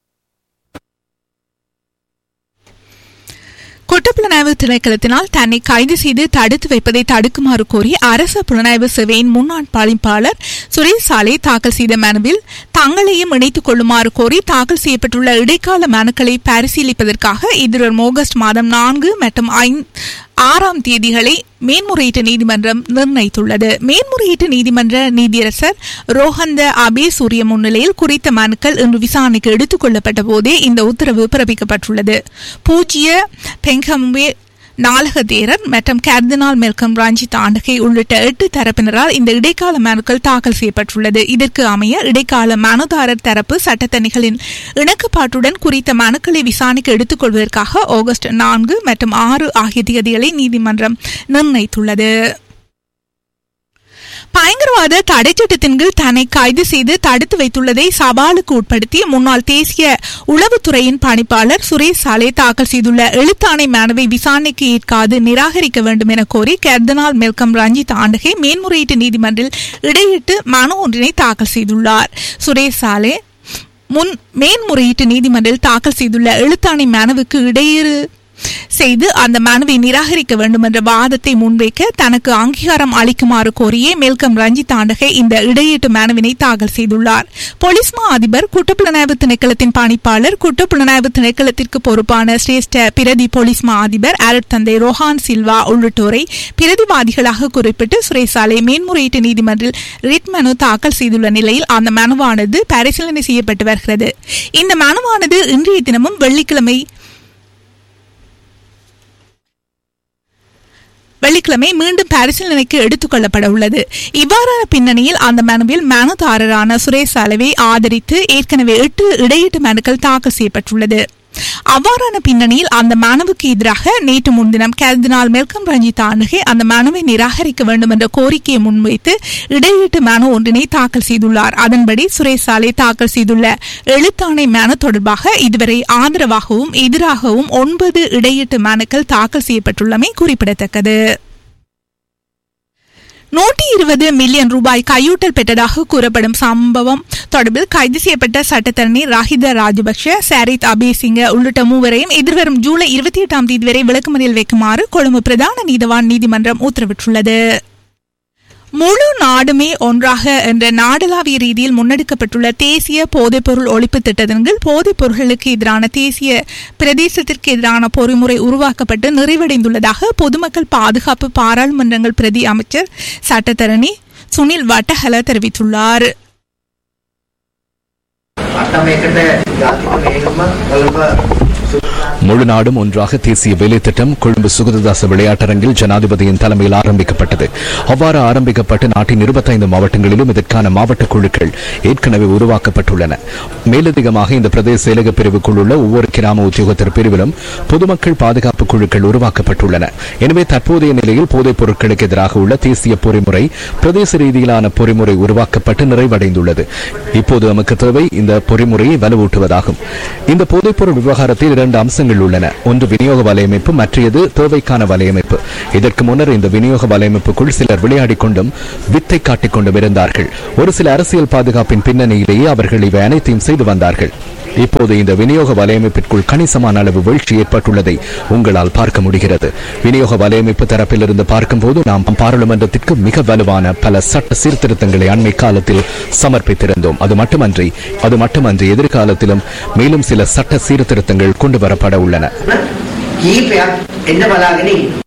குற்றப்புலனாய்வு திணைக்களத்தினால் தன்னை கைது செய்து தடுத்து வைப்பதை தடுக்குமாறு கோரி அரச புலனாய்வு சேவையின் முன்னாள் பணிப்பாளர் சுரேஷ் சாலை தாக்கல் செய்த மனுவில் தங்களையும் இணைத்துக் கொள்ளுமாறு கோரி தாக்கல் செய்யப்பட்டுள்ள இடைக்கால மனுக்களை பரிசீலிப்பதற்காக எதிர்வரும் ஆகஸ்ட் மாதம் நான்கு மற்றும் ஐந்து ஆறாம் தேதிகளை மேன்முறையீட்டு நீதிமன்றம் நிர்ணயித்துள்ளது மேன்முறையீட்டு நீதிமன்ற நீதியரசர் ரோஹந்த அபே சூரிய முன்னிலையில் குறித்த மனுக்கள் இன்று விசாரணைக்கு எடுத்துக் கொள்ளப்பட்ட போதே இந்த உத்தரவு பிறப்பிக்கப்பட்டுள்ளது பூஜ்ய பெங்கம்வே நாளக தேரர் மற்றும் கர்தினால் மெல்கம் ரஞ்சித் ஆண்டகை உள்ளிட்ட எட்டு தரப்பினரால் இந்த இடைக்கால மனுக்கள் தாக்கல் செய்யப்பட்டுள்ளது இதற்கு அமைய இடைக்கால மனுதாரர் தரப்பு சட்டத்தணிகளின் இணக்கப்பாட்டுடன் குறித்த மனுக்களை விசாரணைக்கு எடுத்துக் கொள்வதற்காக ஆகஸ்ட் நான்கு மற்றும் ஆறு ஆகிய தேதிகளை நீதிமன்றம் நிர்ணயித்துள்ளது பயங்கரவாத தடைச்சட்டத்தின் கீழ் தன்னை கைது செய்து தடுத்து வைத்துள்ளதை சவாலுக்கு உட்படுத்தி முன்னாள் தேசிய உளவுத்துறையின் பணிப்பாளர் சுரேஷ் சாலே தாக்கல் செய்துள்ள எழுத்தாணை மனுவை விசாரணைக்கு ஏற்காது நிராகரிக்க வேண்டும் என கோரி கர்தனால் மெல்கம் ரஞ்சித் ஆண்டகை மேன்முறையீட்டு நீதிமன்றில் இடையிட்டு மனு ஒன்றினை தாக்கல் செய்துள்ளார் சுரேஷ் சாலே முன் மேன்முறையீட்டு நீதிமன்றில் தாக்கல் செய்துள்ள எழுத்தாணை மனுவுக்கு இடையூறு செய்து அந்த மனுவை நிராகரிக்க வேண்டும் என்ற வாதத்தை முன்வைக்க தனக்கு அங்கீகாரம் அளிக்குமாறு கோரியே மேல்கம் ரஞ்சித் ஆண்டகை இந்த இடையீட்டு மனுவினை தாக்கல் செய்துள்ளார் போலீஸ் மா அதிபர் குற்றப்புலனாய்வு திணைக்களத்தின் பணிப்பாளர் குற்றப்புலனாய்வு திணைக்களத்திற்கு பொறுப்பான சிரேஷ்ட பிரதி போலீஸ் மா அதிபர் அருட் தந்தை ரோஹான் சில்வா உள்ளிட்டோரை பிரதிவாதிகளாக குறிப்பிட்டு சுரேசாலை மேன்முறையீட்டு நீதிமன்றில் ரிட் மனு தாக்கல் செய்துள்ள நிலையில் அந்த மனுவானது பரிசீலனை செய்யப்பட்டு வருகிறது இந்த மனுவானது இன்றைய தினமும் வெள்ளிக்கிழமை வெள்ளிக்கிழமை மீண்டும் பரிசீலனைக்கு எடுத்துக் கொள்ளப்பட உள்ளது இவ்வாறான பின்னணியில் அந்த மனுவில் மனுதாரரான சுரேஷ் அளவை ஆதரித்து ஏற்கனவே எட்டு இடையீட்டு மனுக்கள் தாக்கல் செய்யப்பட்டுள்ளது அவ்வாறான பின்னணியில் அந்த மனுவுக்கு எதிராக நேற்று முன்தினம் கர்தினால் மெல்கம் ரஞ்சித் ஆண்டுகை அந்த மனுவை நிராகரிக்க வேண்டும் என்ற கோரிக்கையை முன்வைத்து இடையீட்டு மனு ஒன்றினை தாக்கல் செய்துள்ளார் அதன்படி சுரேஷ் சாலை தாக்கல் செய்துள்ள எழுத்தாணை மனு தொடர்பாக இதுவரை ஆதரவாகவும் எதிராகவும் ஒன்பது இடையீட்டு மனுக்கள் தாக்கல் செய்யப்பட்டுள்ளமை குறிப்பிடத்தக்கது நூற்றி இருபது மில்லியன் ரூபாய் கையூட்டல் பெற்றதாக கூறப்படும் சம்பவம் தொடர்பில் கைது செய்யப்பட்ட சட்டத்தரணி ராஹித ராஜபக்ஷ சாரித் அபேசிங்க உள்ளிட்ட மூவரையும் எதிர்வரும் ஜூலை இருபத்தி எட்டாம் தேதி வரை விளக்குமறியல் வைக்குமாறு கொழும்பு பிரதான நீதவான் நீதிமன்றம் உத்தரவிட்டுள்ளது முழு நாடுமே ஒன்றாக என்ற நாடளாவிய ரீதியில் முன்னெடுக்கப்பட்டுள்ள தேசிய போதைப்பொருள் ஒழிப்பு திட்டத்தின் கீழ் போதைப் பொருட்களுக்கு எதிரான தேசிய பிரதேசத்திற்கு எதிரான பொறிமுறை உருவாக்கப்பட்டு நிறைவடைந்துள்ளதாக பொதுமக்கள் பாதுகாப்பு பாராளுமன்றங்கள் பிரதி அமைச்சர் சட்டத்தரணி சுனில் வட்டஹல தெரிவித்துள்ளார் අට මේකට ජාතික මේකම වලප முழு நாடும் ஒன்றாக தேசிய வேலை திட்டம் கொழும்பு சுகததாச விளையாட்டரங்கில் ஜனாதிபதியின் தலைமையில் ஆரம்பிக்கப்பட்டது அவ்வாறு ஆரம்பிக்கப்பட்டு நாட்டின் இருபத்தைந்து மாவட்டங்களிலும் இதற்கான மாவட்ட குழுக்கள் ஏற்கனவே உருவாக்கப்பட்டுள்ளன மேலதிகமாக இந்த பிரதேச செயலக பிரிவுக்குள் உள்ள ஒவ்வொரு கிராம உத்தியோகத்தர் பிரிவிலும் பொதுமக்கள் பாதுகாப்பு குழுக்கள் உருவாக்கப்பட்டுள்ளன எனவே தற்போதைய நிலையில் போதைப் பொருட்களுக்கு எதிராக உள்ள தேசிய பொறிமுறை பிரதேச ரீதியிலான பொறிமுறை உருவாக்கப்பட்டு நிறைவடைந்துள்ளது இப்போது நமக்கு தேவை இந்த பொறிமுறையை வலுவூட்டுவதாகும் இந்த போதைப்பொருள் விவகாரத்தில் இரண்டு அம்சங்கள் உள்ளன ஒன்று விநியோக வலையமைப்பு மற்றையது தேவைக்கான வலையமைப்பு இதற்கு முன்னர் இந்த விநியோக வலையமைப்புக்குள் சிலர் விளையாடிக் கொண்டும் வித்தை காட்டிக் கொண்டும் இருந்தார்கள் ஒரு சில அரசியல் பாதுகாப்பின் பின்னணியிலேயே அவர்கள் இவை அனைத்தையும் செய்து வந்தார்கள் இப்போது இந்த விநியோக வலையமைப்பிற்குள் கணிசமான அளவு வீழ்ச்சி ஏற்பட்டுள்ளதை உங்களால் பார்க்க முடிகிறது விநியோக வலையமைப்பு தரப்பிலிருந்து பார்க்கும்போது நாம் பாராளுமன்றத்திற்கு மிக வலுவான பல சட்ட சீர்திருத்தங்களை அண்மை காலத்தில் சமர்ப்பித்திருந்தோம் அது மட்டுமன்றி அது மட்டுமன்றி எதிர்காலத்திலும் மேலும் சில சட்ட சீர்திருத்தங்கள் கொண்டு வரப்பட உள்ளன කීපයක් එන්න බලාගෙන ඉන්නවා.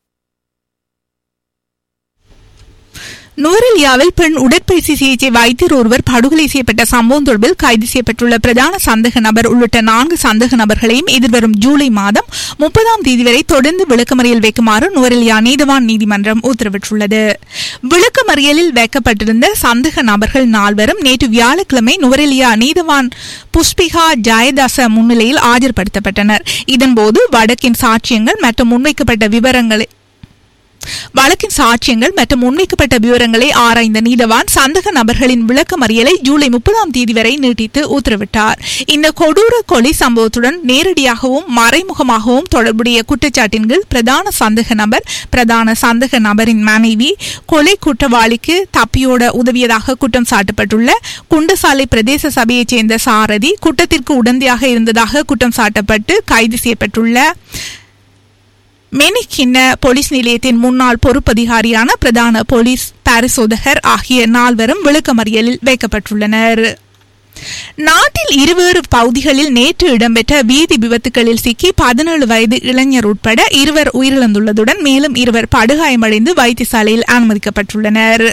நுவரெலியாவில் பெண் உடற்பயிற்சி சிகிச்சை வைத்தியர் ஒருவர் படுகொலை செய்யப்பட்ட சம்பவம் தொடர்பில் கைது செய்யப்பட்டுள்ள பிரதான சந்தேக நபர் உள்ளிட்ட நான்கு சந்தேக நபர்களையும் எதிர்வரும் ஜூலை மாதம் முப்பதாம் தேதி வரை தொடர்ந்து விளக்கமறியல் வைக்குமாறு நுவரெலியா நீதிவான் நீதிமன்றம் உத்தரவிட்டுள்ளது விளக்கமறியலில் வைக்கப்பட்டிருந்த சந்தேக நபர்கள் நால்வரும் நேற்று வியாழக்கிழமை நுவரெலியா நீதிவான் புஷ்பிகா ஜெயதாச முன்னிலையில் ஆஜர்படுத்தப்பட்டனர் இதன்போது வடக்கின் சாட்சியங்கள் மற்றும் முன்வைக்கப்பட்ட விவரங்களை வழக்கின் சாட்சியங்கள் மற்றும் முன்வைக்கப்பட்ட விவரங்களை ஆராய்ந்த நீதவான் சந்தக நபர்களின் விளக்கமறியலை ஜூலை முப்பதாம் தேதி வரை நீட்டித்து உத்தரவிட்டார் இந்த கொடூர கொலை சம்பவத்துடன் நேரடியாகவும் மறைமுகமாகவும் தொடர்புடைய குற்றச்சாட்டின் கீழ் பிரதான சந்தக நபர் பிரதான சந்தக நபரின் மனைவி கொலை குற்றவாளிக்கு தப்பியோட உதவியதாக குற்றம் சாட்டப்பட்டுள்ள குண்டசாலை பிரதேச சபையைச் சேர்ந்த சாரதி குற்றத்திற்கு உடந்தையாக இருந்ததாக குற்றம் சாட்டப்பட்டு கைது செய்யப்பட்டுள்ள மெனிக்கிண்ண போலீஸ் நிலையத்தின் முன்னாள் பொறுப்பதிகாரியான பிரதான போலீஸ் பரிசோதகர் ஆகிய நால்வரும் விளக்கமறியலில் வைக்கப்பட்டுள்ளனர் நாட்டில் இருவேறு பகுதிகளில் நேற்று இடம்பெற்ற வீதி விபத்துகளில் சிக்கி பதினேழு வயது இளைஞர் உட்பட இருவர் உயிரிழந்துள்ளதுடன் மேலும் இருவர் படுகாயமடைந்து வைத்தியசாலையில் அனுமதிக்கப்பட்டுள்ளனர்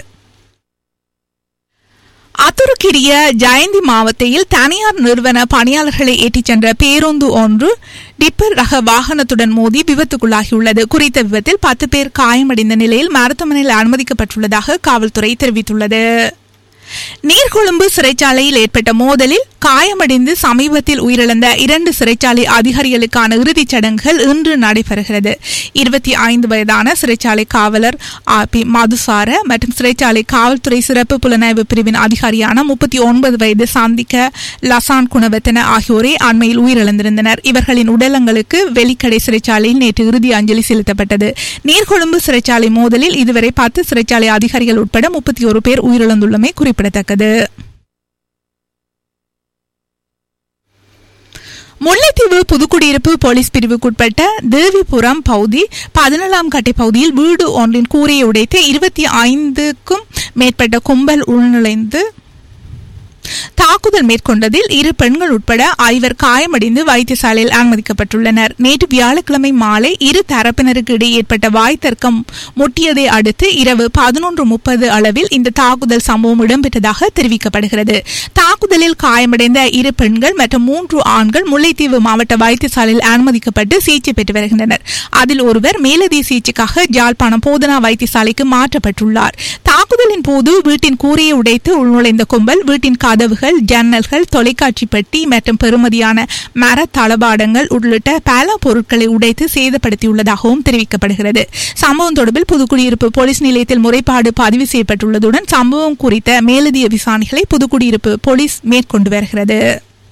அத்துருக்கிரிய ஜெயந்தி மாவட்டத்தில் தனியார் நிறுவன பணியாளர்களை ஏற்றிச் சென்ற பேருந்து ஒன்று டிப்பர் ரக வாகனத்துடன் மோதி விபத்துக்குள்ளாகியுள்ளது குறித்த விபத்தில் பத்து பேர் காயமடைந்த நிலையில் மருத்துவமனையில் அனுமதிக்கப்பட்டுள்ளதாக காவல்துறை தெரிவித்துள்ளது நீர்கொழும்பு சிறைச்சாலையில் ஏற்பட்ட மோதலில் காயமடைந்து சமீபத்தில் உயிரிழந்த இரண்டு சிறைச்சாலை அதிகாரிகளுக்கான இறுதிச் சடங்குகள் இன்று நடைபெறுகிறது இருபத்தி ஐந்து வயதான சிறைச்சாலை காவலர் ஆர் பி மதுசார மற்றும் சிறைச்சாலை காவல்துறை சிறப்பு புலனாய்வு பிரிவின் அதிகாரியான முப்பத்தி ஒன்பது வயது சாந்திக்க லசான் குணவத்தன ஆகியோரே அண்மையில் உயிரிழந்திருந்தனர் இவர்களின் உடலங்களுக்கு வெலிக்கடை சிறைச்சாலையில் நேற்று இறுதி அஞ்சலி செலுத்தப்பட்டது நீர்கொழும்பு சிறைச்சாலை மோதலில் இதுவரை பத்து சிறைச்சாலை அதிகாரிகள் உட்பட முப்பத்தி ஒரு பேர் உயிரிழந்துள்ளமை குறிப்பிடத்தக்கது முல்லைத்தீவு புதுக்குடியிருப்பு போலீஸ் பிரிவுக்குட்பட்ட தேவிபுரம் பகுதி பதினேழாம் கட்டை பகுதியில் வீடு ஒன்றின் கூரையை உடைத்து இருபத்தி ஐந்துக்கும் மேற்பட்ட கும்பல் உள்நுழைந்து தாக்குதல் மேற்கொண்டதில் இரு பெண்கள் உட்பட ஐவர் காயமடைந்து வைத்தியசாலையில் அனுமதிக்கப்பட்டுள்ளனர் நேற்று வியாழக்கிழமை மாலை இரு தரப்பினருக்கு இடையே ஏற்பட்ட வாய் தர்க்கம் முட்டியதை அடுத்து இரவு பதினொன்று முப்பது அளவில் இந்த தாக்குதல் சம்பவம் இடம்பெற்றதாக தெரிவிக்கப்படுகிறது தாக்குதலில் காயமடைந்த இரு பெண்கள் மற்றும் மூன்று ஆண்கள் முல்லைத்தீவு மாவட்ட வைத்தியசாலையில் அனுமதிக்கப்பட்டு சிகிச்சை பெற்று வருகின்றனர் அதில் ஒருவர் மேலதிக சிகிச்சைக்காக ஜாழ்ப்பாணம் போதனா வைத்தியசாலைக்கு மாற்றப்பட்டுள்ளார் தாக்குதலின் போது வீட்டின் கூரையை உடைத்து உள்நுழைந்த கும்பல் வீட்டின் கதவுகள் ஜன்னல்கள் தொலைக்காட்சி பெட்டி மற்றும் பெறுமதியான மர தளபாடங்கள் உள்ளிட்ட பல பொருட்களை உடைத்து சேதப்படுத்தியுள்ளதாகவும் தெரிவிக்கப்படுகிறது சம்பவம் தொடர்பில் புதுக்குடியிருப்பு போலீஸ் நிலையத்தில் முறைப்பாடு பதிவு செய்யப்பட்டுள்ளதுடன் சம்பவம் குறித்த மேலதிக விசாரணைகளை புதுக்குடியிருப்பு போலீஸ் மேற்கொண்டு வருகிறது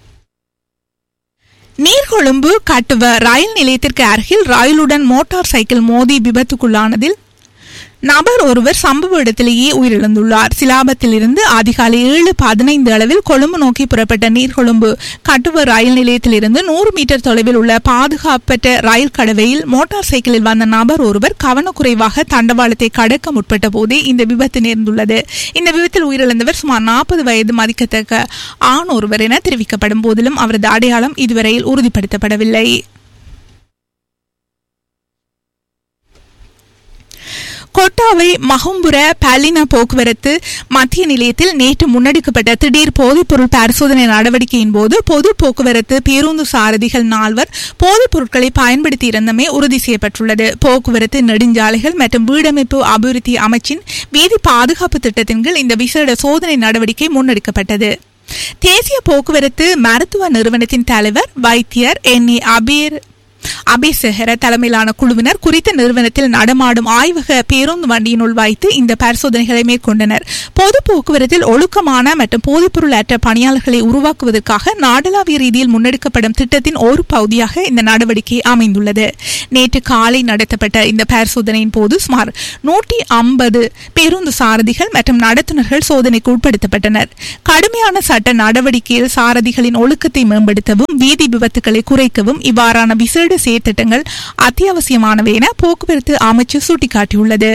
நீர்கொழும்பு கட்டுவ ரயில் நிலையத்திற்கு அருகில் ரயிலுடன் மோட்டார் சைக்கிள் மோதி விபத்துக்குள்ளானதில் நபர் ஒருவர் சம்பவ இடத்திலேயே உயிரிழந்துள்ளார் சிலாபத்தில் இருந்து அதிகாலை ஏழு பதினைந்து அளவில் கொழும்பு நோக்கி புறப்பட்ட நீர்கொழும்பு கட்டுவ ரயில் நிலையத்திலிருந்து நூறு மீட்டர் தொலைவில் உள்ள பாதுகாப்பற்ற ரயில் கடவையில் மோட்டார் சைக்கிளில் வந்த நபர் ஒருவர் கவனக்குறைவாக தண்டவாளத்தை கடக்க முற்பட்ட போதே இந்த விபத்து நேர்ந்துள்ளது இந்த விபத்தில் உயிரிழந்தவர் சுமார் நாற்பது வயது மதிக்கத்தக்க ஆண் ஒருவர் என தெரிவிக்கப்படும் போதிலும் அவரது அடையாளம் இதுவரையில் உறுதிப்படுத்தப்படவில்லை கொட்டாவை மகும்புர பாலின போக்குவரத்து மத்திய நிலையத்தில் நேற்று முன்னெடுக்கப்பட்ட திடீர் போதைப்பொருள் பரிசோதனை நடவடிக்கையின் போது பொது போக்குவரத்து பேருந்து சாரதிகள் நால்வர் போதைப் பொருட்களை பயன்படுத்தி இருந்தமே உறுதி செய்யப்பட்டுள்ளது போக்குவரத்து நெடுஞ்சாலைகள் மற்றும் வீடமைப்பு அபிவிருத்தி அமைச்சின் வீதி பாதுகாப்பு திட்டத்தின் கீழ் இந்த விசேட சோதனை நடவடிக்கை முன்னெடுக்கப்பட்டது தேசிய போக்குவரத்து மருத்துவ நிறுவனத்தின் தலைவர் வைத்தியர் என் ஏ அபீர் அபேசெஹர தலைமையிலான குழுவினர் குறித்த நிறுவனத்தில் நடமாடும் ஆய்வக பேருந்து வண்டியினுள் வைத்து இந்த பரிசோதனைகளை மேற்கொண்டனர் பொது போக்குவரத்தில் ஒழுக்கமான மற்றும் போதைப்பொருள் அற்ற பணியாளர்களை உருவாக்குவதற்காக நாடளாவிய ரீதியில் முன்னெடுக்கப்படும் திட்டத்தின் ஒரு பகுதியாக இந்த நடவடிக்கை அமைந்துள்ளது நேற்று காலை நடத்தப்பட்ட இந்த பரிசோதனையின் போது சுமார் நூற்றி ஐம்பது பேருந்து சாரதிகள் மற்றும் நடத்துனர்கள் சோதனைக்கு உட்படுத்தப்பட்டனர் கடுமையான சட்ட நடவடிக்கையில் சாரதிகளின் ஒழுக்கத்தை மேம்படுத்தவும் வீதி விபத்துக்களை குறைக்கவும் இவ்வாறான விசேட செயற்திட்டங்கள் அத்தியாவசியமானவை என போக்குவரத்து அமைச்சு சுட்டிக்காட்டியுள்ளது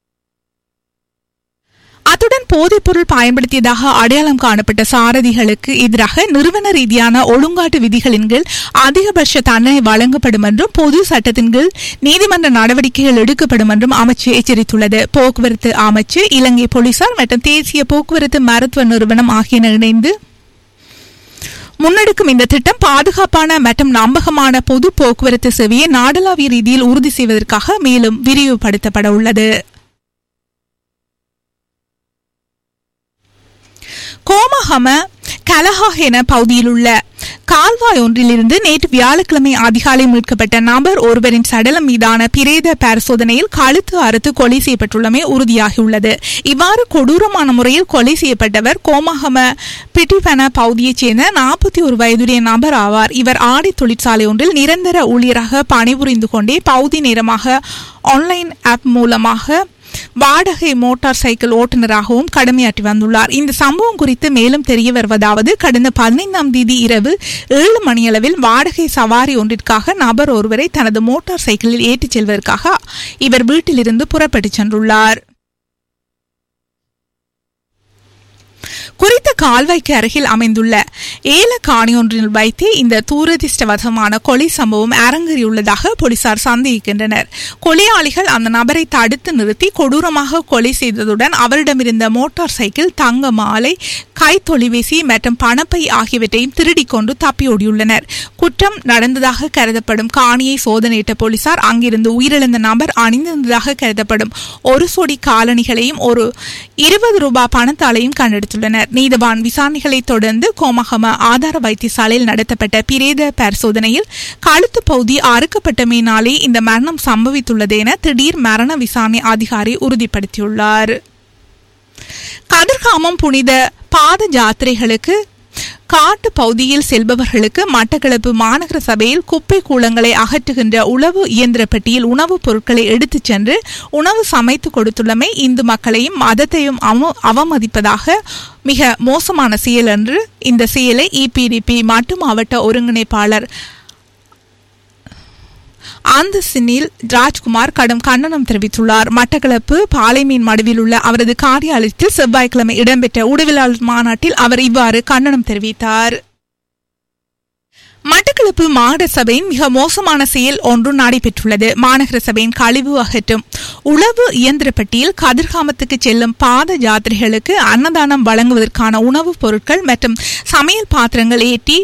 அத்துடன் போதைப்பொருள் பயன்படுத்தியதாக அடையாளம் காணப்பட்ட சாரதிகளுக்கு எதிராக நிறுவன ரீதியான ஒழுங்காட்டு விதிகளின் கீழ் அதிகபட்ச தண்டனை வழங்கப்படும் என்றும் பொது சட்டத்தின் கீழ் நீதிமன்ற நடவடிக்கைகள் எடுக்கப்படும் என்றும் அமைச்சு எச்சரித்துள்ளது போக்குவரத்து அமைச்சு இலங்கை போலீசார் மற்றும் தேசிய போக்குவரத்து மருத்துவ நிறுவனம் ஆகியன இணைந்து முன்னெடுக்கும் இந்த திட்டம் பாதுகாப்பான மற்றும் நம்பகமான பொது போக்குவரத்து சேவையை நாடளாவிய ரீதியில் உறுதி செய்வதற்காக மேலும் விரிவுபடுத்தப்பட உள்ளது கோமஹம கலஹாஹென பகுதியில் உள்ள கால்வாய் ஒன்றிலிருந்து நேற்று வியாழக்கிழமை அதிகாலை மீட்கப்பட்ட நபர் ஒருவரின் சடலம் மீதான பிரேத பரிசோதனையில் கழுத்து அறுத்து கொலை செய்யப்பட்டுள்ளமை உறுதியாகியுள்ளது இவ்வாறு கொடூரமான முறையில் கொலை செய்யப்பட்டவர் கோமஹம பிட்டிபன பகுதியைச் சேர்ந்த நாற்பத்தி ஒரு வயதுடைய நபர் ஆவார் இவர் ஆடை தொழிற்சாலை ஒன்றில் நிரந்தர ஊழியராக பணிபுரிந்து கொண்டே பகுதி நேரமாக ஆன்லைன் ஆப் மூலமாக வாடகை மோட்டார் சைக்கிள் ஓட்டுநராகவும் கடமையாற்றி வந்துள்ளார் இந்த சம்பவம் குறித்து மேலும் தெரிய வருவதாவது கடந்த பதினைந்தாம் தேதி இரவு ஏழு மணியளவில் வாடகை சவாரி ஒன்றிற்காக நபர் ஒருவரை தனது மோட்டார் சைக்கிளில் ஏற்றிச் செல்வதற்காக இவர் வீட்டிலிருந்து புறப்பட்டுச் சென்றுள்ளார் குறித்த கால்வாய்க்கு அருகில் அமைந்துள்ள ஏல காணியொன்றில் வைத்தே இந்த தூரதிர்ஷ்டவசமான கொலை சம்பவம் அரங்கேறியுள்ளதாக போலீசார் சந்தேகிக்கின்றனர் கொலையாளிகள் அந்த நபரை தடுத்து நிறுத்தி கொடூரமாக கொலை செய்ததுடன் அவரிடமிருந்த மோட்டார் சைக்கிள் தங்க மாலை கை தொலைபேசி மற்றும் பணப்பை ஆகியவற்றையும் திருடிக் கொண்டு தப்பியோடியுள்ளனர் குற்றம் நடந்ததாக கருதப்படும் காணியை சோதனையிட்ட போலீசார் அங்கிருந்து உயிரிழந்த நபர் அணிந்திருந்ததாக கருதப்படும் ஒரு சொடி காலணிகளையும் ஒரு இருபது ரூபாய் பணத்தாளையும் கண்டெடுத்துள்ளனர் நீதவான் விசாரணைகளை தொடர்ந்து கோமகம ஆதார வைத்தியசாலையில் நடத்தப்பட்ட பிரேத பரிசோதனையில் கழுத்து பகுதி அறுக்கப்பட்டமையினாலே இந்த மரணம் சம்பவித்துள்ளது என திடீர் மரண விசாரணை அதிகாரி உறுதிப்படுத்தியுள்ளார் கதிர்காமம் புனித பாத ஜாத்திரைகளுக்கு காட்டு பகுதியில் செல்பவர்களுக்கு மட்டக்களப்பு மாநகர சபையில் குப்பை கூலங்களை அகற்றுகின்ற உளவு இயந்திர பெட்டியில் உணவுப் பொருட்களை எடுத்துச் சென்று உணவு சமைத்து கொடுத்துள்ளமை இந்து மக்களையும் மதத்தையும் அவ- அவமதிப்பதாக மிக மோசமான செயல் என்று இந்த செயலை இபிடிபி மட்டு மாவட்ட ஒருங்கிணைப்பாளர் அந்த சினில் ராஜ்குமார் கடும் கண்டனம் தெரிவித்துள்ளார் மட்டக்களப்பு பாலைமீன் மடுவில் உள்ள அவரது காரியாலயத்தில் செவ்வாய்க்கிழமை இடம்பெற்ற உடவியலாளர் மாநாட்டில் அவர் இவ்வாறு கண்டனம் தெரிவித்தார் மட்டக்களப்பு மாநகர சபையின் மிக மோசமான செயல் ஒன்று நடைபெற்றுள்ளது மாநகர சபையின் கழிவு அகற்றும் உளவு இயந்திரப்பட்டியில் கதிர்காமத்துக்கு செல்லும் பாத யாத்திரைகளுக்கு அன்னதானம் வழங்குவதற்கான உணவுப் பொருட்கள் மற்றும் சமையல் பாத்திரங்கள் ஏற்றி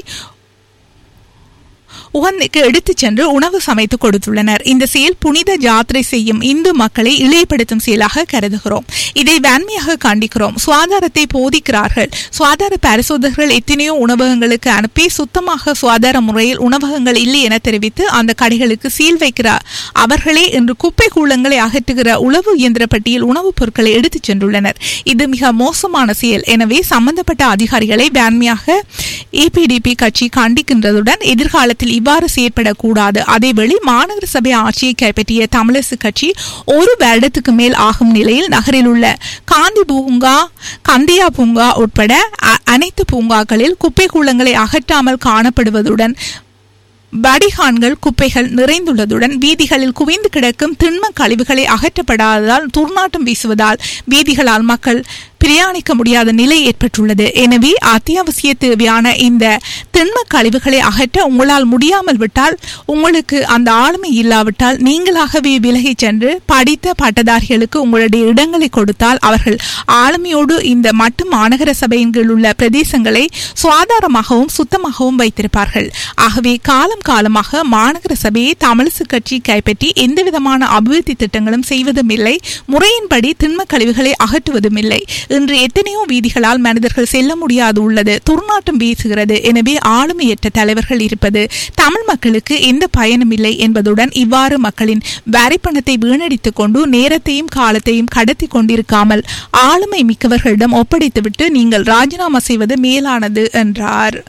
உகந்தைக்கு எடுத்துச் சென்று உணவு சமைத்து கொடுத்துள்ளனர் இந்த செயல் புனித யாத்திரை செய்யும் இந்து மக்களை இழிவுபடுத்தும் செயலாக கருதுகிறோம் இதை வன்மையாக கண்டிக்கிறோம் சுகாதாரத்தை போதிக்கிறார்கள் சுகாதார பரிசோதகர்கள் எத்தனையோ உணவகங்களுக்கு அனுப்பி சுத்தமாக சுகாதார முறையில் உணவகங்கள் இல்லை என தெரிவித்து அந்த கடைகளுக்கு சீல் வைக்கிறார் அவர்களே இன்று குப்பை கூலங்களை அகற்றுகிற உளவு இயந்திர பட்டியல் உணவுப் பொருட்களை எடுத்துச் சென்றுள்ளனர் இது மிக மோசமான செயல் எனவே சம்பந்தப்பட்ட அதிகாரிகளை வன்மையாக ஏபிடிபி கட்சி கண்டிக்கின்றதுடன் எதிர்காலத்தில் இவ்வாறு செயற்படக்கூடாது அதேவேளை மாநகர சபை ஆட்சியை கைப்பற்றிய தமிழரசு கட்சி ஒரு வருடத்துக்கு மேல் ஆகும் நிலையில் நகரில் உள்ள காந்தி பூங்கா கந்தியா பூங்கா உட்பட அ- அனைத்து பூங்காக்களில் குப்பை கூலங்களை அகற்றாமல் காணப்படுவதுடன் வடிகான்கள் குப்பைகள் நிறைந்துள்ளதுடன் வீதிகளில் குவிந்து கிடக்கும் திண்ம கழிவுகளை அகற்றப்படாததால் துர்நாற்றம் வீசுவதால் வீதிகளால் மக்கள் பிரயாணிக்க முடியாத நிலை ஏற்பட்டுள்ளது எனவே அத்தியாவசிய தேவையான இந்த திண்ம கழிவுகளை அகற்ற உங்களால் முடியாமல் விட்டால் உங்களுக்கு அந்த ஆளுமை இல்லாவிட்டால் நீங்களாகவே விலகிச் சென்று படித்த பட்டதாரிகளுக்கு உங்களுடைய இடங்களை கொடுத்தால் அவர்கள் ஆளுமையோடு இந்த மட்டு மாநகர சபையின் கீழ் உள்ள பிரதேசங்களை சுகாதாரமாகவும் சுத்தமாகவும் வைத்திருப்பார்கள் ஆகவே காலம் காலமாக மாநகர சபையை தமிழிசு கட்சி கைப்பற்றி எந்தவிதமான அபிவிருத்தி திட்டங்களும் செய்வதும் இல்லை முறையின்படி திண்ம கழிவுகளை அகற்றுவதும் இல்லை இன்று எத்தனையோ வீதிகளால் மனிதர்கள் செல்ல முடியாது உள்ளது துர்நாற்றம் வீசுகிறது எனவே ஆளுமையற்ற தலைவர்கள் இருப்பது தமிழ் மக்களுக்கு எந்த பயனும் இல்லை என்பதுடன் இவ்வாறு மக்களின் வரிப்பணத்தை வீணடித்துக் கொண்டு நேரத்தையும் காலத்தையும் கடத்தி கொண்டிருக்காமல் ஆளுமை மிக்கவர்களிடம் ஒப்படைத்துவிட்டு நீங்கள் ராஜினாமா செய்வது மேலானது என்றார்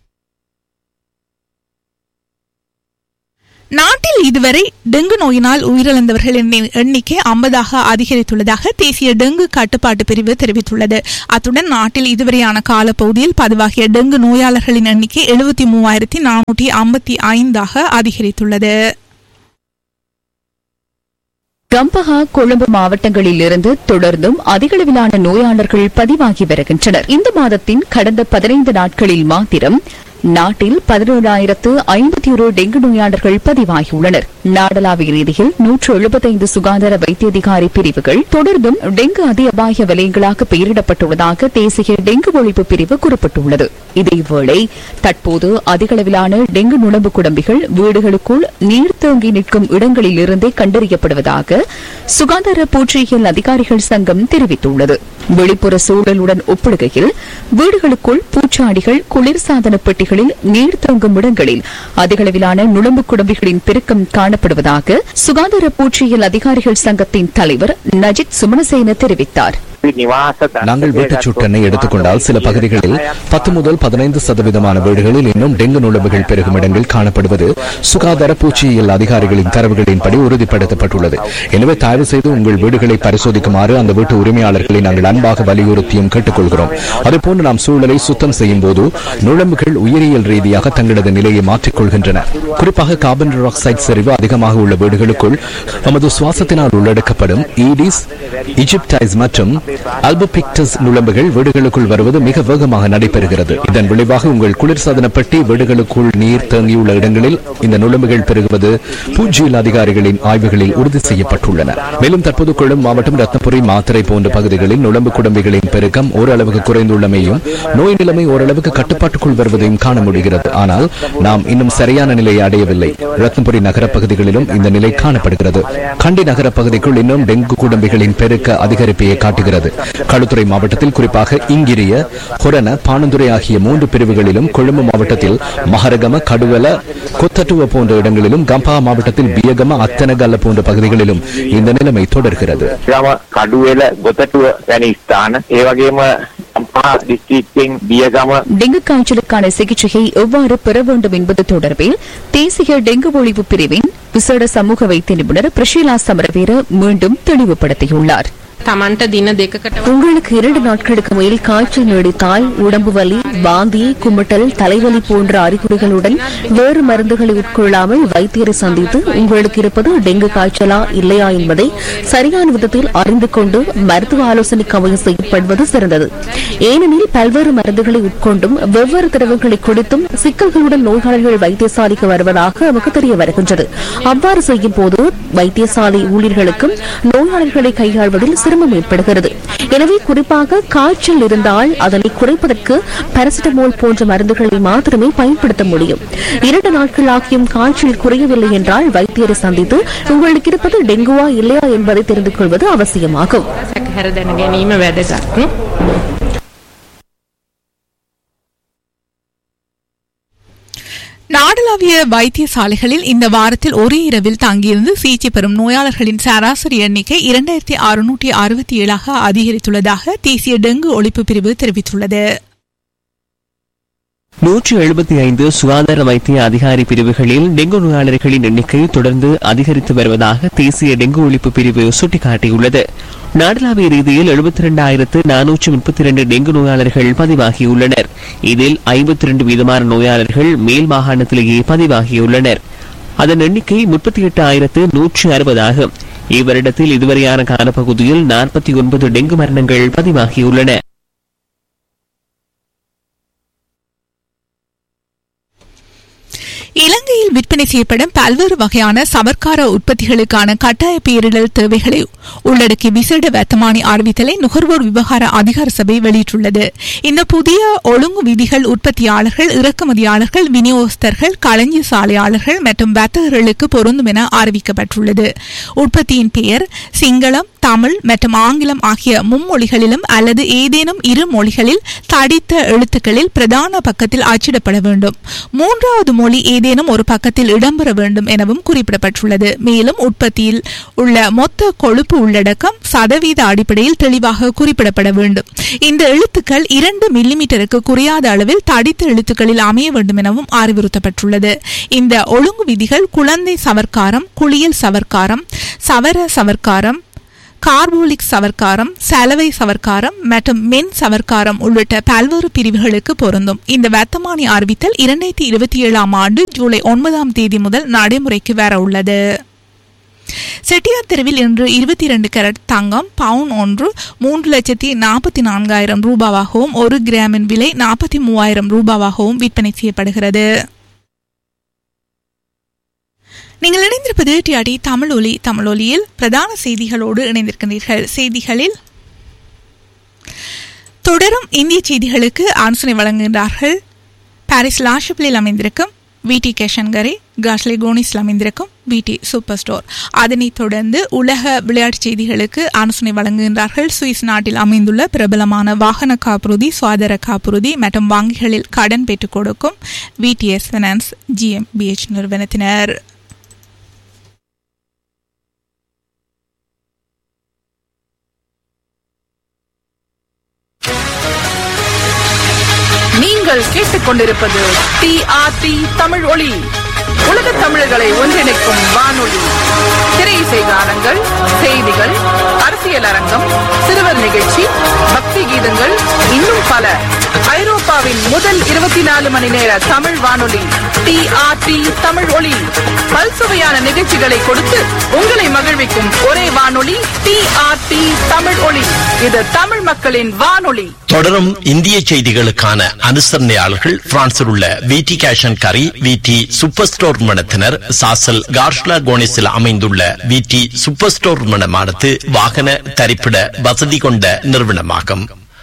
நாட்டில் இதுவரை டெங்கு நோயினால் உயிரிழந்தவர்களின் எண்ணிக்கை ஐம்பதாக அதிகரித்துள்ளதாக தேசிய டெங்கு கட்டுப்பாட்டு பிரிவு தெரிவித்துள்ளது அத்துடன் நாட்டில் இதுவரையான காலப்பகுதியில் பதிவாகிய டெங்கு நோயாளர்களின் எண்ணிக்கை எழுபத்தி மூவாயிரத்தி நானூற்றி ஐம்பத்தி ஐந்தாக அதிகரித்துள்ளது கம்பஹா கொழும்பு மாவட்டங்களில் இருந்து தொடர்ந்தும் அதிகளவிலான நோயாளர்கள் பதிவாகி வருகின்றனர் இந்த மாதத்தின் கடந்த பதினைந்து நாட்களில் மாத்திரம் நாட்டில் பதினேழாயிரத்து ஐம்பத்தி ஒரு டெங்கு நோயாளர்கள் பதிவாகியுள்ளனர் நாடளாவிய ரீதியில் நூற்று எழுபத்தைந்து சுகாதார வைத்திய அதிகாரி பிரிவுகள் தொடர்ந்தும் டெங்கு அதி அபாய வலயங்களாக பெயரிடப்பட்டுள்ளதாக தேசிய டெங்கு ஒழிப்பு பிரிவு குறிப்பிட்டுள்ளது இதேவேளை தற்போது அதிகளவிலான டெங்கு நுழம்பு குடம்பிகள் வீடுகளுக்குள் நீர் தேங்கி நிற்கும் இடங்களில் இருந்தே கண்டறியப்படுவதாக சுகாதார பூச்சியியல் அதிகாரிகள் சங்கம் தெரிவித்துள்ளது வெளிப்புற சூழலுடன் ஒப்பிடுகையில் வீடுகளுக்குள் பூச்சாடிகள் குளிர்சாதன பெட்டிகளில் நீர் தேங்கும் இடங்களில் அதிகளவிலான நுழம்பு குடம்பிகளின் பெருக்கம் காணப்படுவதாக சுகாதார பூச்சியியல் அதிகாரிகள் சங்கத்தின் தலைவர் நஜித் சுமணசேன தெரிவித்தார் நாங்கள் வீட்டுச் சுட்டெண்ணை எடுத்துக்கொண்டால் சில பகுதிகளில் பத்து முதல் பதினைந்து சதவீதமான வீடுகளில் இன்னும் டெங்கு நுழம்புகள் பெருகும் இடங்கள் காணப்படுவது சுகாதார பூச்சியியல் அதிகாரிகளின் தரவுகளின்படி உறுதிப்படுத்தப்பட்டுள்ளது எனவே தயவு செய்து உங்கள் வீடுகளை பரிசோதிக்குமாறு அந்த வீட்டு உரிமையாளர்களை நாங்கள் அன்பாக வலியுறுத்தியும் கேட்டுக்கொள்கிறோம் அதேபோன்று நாம் சூழலை சுத்தம் செய்யும் போது நுழம்புகள் உயிரியல் ரீதியாக தங்களது நிலையை மாற்றிக்கொள்கின்றன குறிப்பாக கார்பன் டை ஆக்சைடு செறிவு அதிகமாக உள்ள வீடுகளுக்குள் நமது சுவாசத்தினால் உள்ளடக்கப்படும் ஈடிஸ் இஜிப்டைஸ் மற்றும் அல்பபிக்டஸ் நுழம்புகள் வீடுகளுக்குள் வருவது மிக வேகமாக நடைபெறுகிறது இதன் விளைவாக உங்கள் குளிர்சாதன பெட்டி வீடுகளுக்குள் நீர் தேங்கியுள்ள இடங்களில் இந்த நுழம்புகள் பெருகுவது பூஜ்ஜியல் அதிகாரிகளின் ஆய்வுகளில் உறுதி செய்யப்பட்டுள்ளன மேலும் தற்போது கொள்ளும் மாவட்டம் ரத்னபுரி மாத்திரை போன்ற பகுதிகளில் நுழம்பு குடம்பிகளின் பெருக்கம் ஓரளவுக்கு குறைந்துள்ளமையும் நோய் நிலைமை ஓரளவுக்கு கட்டுப்பாட்டுக்குள் வருவதையும் காண முடிகிறது ஆனால் நாம் இன்னும் சரியான நிலையை அடையவில்லை ரத்னபுரி நகர பகுதிகளிலும் இந்த நிலை காணப்படுகிறது கண்டி நகர பகுதிக்குள் இன்னும் டெங்கு குடம்பிகளின் பெருக்க அதிகரிப்பையை காட்டுகிறது களுத்துறை மாவட்டத்தில் குறிப்பாக இங்கிரிய கொரன பானந்துறை ஆகிய மூன்று பிரிவுகளிலும் கொழும்பு மாவட்டத்தில் மகரகம கடுவல கொத்தட்டுவ போன்ற இடங்களிலும் கம்பா மாவட்டத்தில் பியகம அத்தனகல்ல போன்ற பகுதிகளிலும் இந்த நிலைமை தொடர்கிறது ගම කඩුවෙල ගොතටුව වැනි ස්ථාන ඒ වගේම අම්පා දිස්ත්‍රික්කෙන් බියගම டெங்கு காய்ச்சலுக்கான சிகிச்சையை எவ்வாறு பெற வேண்டும் என்பது தொடர்பில் தேசிய டெங்கு ஒழிப்பு பிரிவின் விசேட சமூக வைத்திய நிபுணர் பிரஷீலா சமரவீர மீண்டும் தெளிவுபடுத்தியுள்ளார் තමන්ට දින දෙකකට உங்களுக்கு இரண்டு நாட்களுக்கு மேல் காய்ச்சல் நீடித்தால் உடம்பு வலி வாந்தி குமட்டல் தலைவலி போன்ற அறிகுறிகளுடன் வேறு மருந்துகளை உட்கொள்ளாமல் வைத்தியரை சந்தித்து உங்களுக்கு இருப்பது டெங்கு காய்ச்சலா இல்லையா என்பதை சரியான விதத்தில் அறிந்து கொண்டு மருத்துவ ஆலோசனைக்கு அமைய செயல்படுவது சிறந்தது ஏனெனில் பல்வேறு மருந்துகளை உட்கொண்டும் வெவ்வேறு திரவங்களை குடித்தும் சிக்கல்களுடன் நோயாளர்கள் வைத்தியசாலைக்கு வருவதாக நமக்கு தெரிய வருகின்றது அவ்வாறு செய்யும் போது வைத்தியசாலை ஊழியர்களுக்கும் நோயாளர்களை கையாள்வதில் சிரமம் ஏற்படுகிறது எனவே குறிப்பாக காய்ச்சல் இருந்தால் அதனை குறைப்பதற்கு பாராசிட்டமோல் போன்ற மருந்துகளை மாத்திரமே பயன்படுத்த முடியும் இரண்டு நாட்கள் ஆகியும் காய்ச்சல் குறையவில்லை என்றால் வைத்தியரை சந்தித்து உங்களுக்கு இருப்பது டெங்குவா இல்லையா என்பதை தெரிந்து கொள்வது அவசியமாகும் හැර දැන ගැනීම වැදගත් ම්? நாடளாவிய வைத்தியசாலைகளில் இந்த வாரத்தில் ஒரே இரவில் தங்கியிருந்து சிகிச்சை பெறும் நோயாளர்களின் சராசரி எண்ணிக்கை இரண்டாயிரத்தி அறுநூற்றி அறுபத்தி ஏழாக அதிகரித்துள்ளதாக தேசிய டெங்கு ஒழிப்பு பிரிவு தெரிவித்துள்ளது நூற்று எழுபத்தி ஐந்து சுகாதார வைத்திய அதிகாரி பிரிவுகளில் டெங்கு நோயாளர்களின் எண்ணிக்கை தொடர்ந்து அதிகரித்து வருவதாக தேசிய டெங்கு ஒழிப்பு பிரிவு சுட்டிக்காட்டியுள்ளது நாடளாவிய ரீதியில் எழுபத்தி இரண்டாயிரத்து நானூற்று முப்பத்தி இரண்டு டெங்கு நோயாளர்கள் பதிவாகியுள்ளனர் இதில் ஐம்பத்தி இரண்டு வீதமான நோயாளர்கள் மேல் மாகாணத்திலேயே பதிவாகியுள்ளனர் அதன் எண்ணிக்கை முப்பத்தி எட்டு ஆயிரத்து நூற்று அறுபது ஆகும் இவ்வருடத்தில் இதுவரையான காலப்பகுதியில் நாற்பத்தி ஒன்பது டெங்கு மரணங்கள் பதிவாகியுள்ளன இலங்கையில் விற்பனை செய்யப்படும் பல்வேறு வகையான சவர்க்கார உற்பத்திகளுக்கான கட்டாய பேரிடர் தேவைகளை உள்ளடக்கிய விசேட வர்த்தமானி அறிவித்தலை நுகர்வோர் விவகார அதிகார சபை வெளியிட்டுள்ளது இந்த புதிய ஒழுங்கு விதிகள் உற்பத்தியாளர்கள் இறக்குமதியாளர்கள் விநியோகஸ்தர்கள் களஞ்சிய சாலையாளர்கள் மற்றும் வர்த்தகர்களுக்கு பொருந்தும் என அறிவிக்கப்பட்டுள்ளது உற்பத்தியின் பெயர் சிங்களம் தமிழ் மற்றும் ஆங்கிலம் ஆகிய மும்மொழிகளிலும் அல்லது ஏதேனும் இரு மொழிகளில் தடித்த எழுத்துக்களில் பிரதான பக்கத்தில் அச்சிடப்பட வேண்டும் மூன்றாவது மொழி ஏதேனும் ஒரு பக்கத்தில் இடம்பெற வேண்டும் எனவும் குறிப்பிடப்பட்டுள்ளது மேலும் உற்பத்தியில் உள்ள மொத்த கொழுப்பு உள்ளடக்கம் சதவீத அடிப்படையில் தெளிவாக குறிப்பிடப்பட வேண்டும் இந்த எழுத்துக்கள் இரண்டு மில்லிமீட்டருக்கு குறையாத அளவில் தடித்த எழுத்துக்களில் அமைய வேண்டும் எனவும் அறிவுறுத்தப்பட்டுள்ளது இந்த ஒழுங்கு விதிகள் குழந்தை சவர்க்காரம் குளியல் சவர்க்காரம் சவர சவர்க்காரம் கார்போலிக் சவர்க்காரம் சலவை சவர்க்காரம் மற்றும் மென் சவர்க்காரம் உள்ளிட்ட பல்வேறு பிரிவுகளுக்கு பொருந்தும் இந்த வர்த்தமானி அறிவித்தல் இரண்டாயிரத்தி இருபத்தி ஏழாம் ஆண்டு ஜூலை ஒன்பதாம் தேதி முதல் நடைமுறைக்கு வர உள்ளது செட்டியார் தெருவில் இன்று இருபத்தி இரண்டு கேரட் தங்கம் பவுன் ஒன்று மூன்று லட்சத்தி நாற்பத்தி நான்காயிரம் ரூபாவாகவும் ஒரு கிராமின் விலை நாற்பத்தி மூவாயிரம் ரூபாவாகவும் விற்பனை செய்யப்படுகிறது நீங்கள் இணைந்திருப்பது டிஆடி தமிழ் ஒலி தமிழ் ஒலியில் பிரதான செய்திகளோடு இணைந்திருக்கின்றீர்கள் செய்திகளில் தொடரும் இந்திய செய்திகளுக்கு ஆலோசனை வழங்குகின்றார்கள் பாரிஸ் லாஷிப்பில் அமைந்திருக்கும் விடி கேஷன்கரை காஷ்லே கோனிஸில் அமைந்திருக்கும் விடி சூப்பர் ஸ்டோர் அதனைத் தொடர்ந்து உலக விளையாட்டுச் செய்திகளுக்கு ஆலோசனை வழங்குகின்றார்கள் சுவிஸ் நாட்டில் அமைந்துள்ள பிரபலமான வாகன காப்புறுதி சுகாதார காப்புறுதி மற்றும் வங்கிகளில் கடன் பெற்றுக் கொடுக்கும் விடிஎஸ் ஃபைனான்ஸ் ஜிஎம்பிஎச் நிறுவனத்தினர் நீங்கள் கேட்டுக்கொண்டிருப்பது டிஆர்டி தமிழ் ஒளி உலக தமிழர்களை ஒன்றிணைக்கும் வானொலி திரை இசை கானங்கள் செய்திகள் அரசியல் அரங்கம் சிறுவர் நிகழ்ச்சி பக்தி கீதங்கள் இன்னும் பல ஐரோப்பாவின் முதல் இருபத்தி நாலு மணி நேர தமிழ் வானொலி டிஆர்டி தமிழ் ஒளி பல்சுவையான நிகழ்ச்சிகளை கொடுத்து உங்களை மகிழ்விக்கும் ஒரே வானொலி டிஆர்டி தமிழ் ஒளி இது தமிழ் மக்களின் வானொலி தொடரும் இந்திய செய்திகளுக்கான அனுசரணையாளர்கள் பிரான்சில் உள்ள விடி கேஷன் கரி விடி சூப்பர் ஸ்டோர் நிறுவனத்தினர் சாசல் கார்ஷ்லா கோனிஸில் அமைந்துள்ள விடி சூப்பர் ஸ்டோர் நிறுவனமானது வாகன தரிப்பிட வசதி கொண்ட நிறுவனமாகும்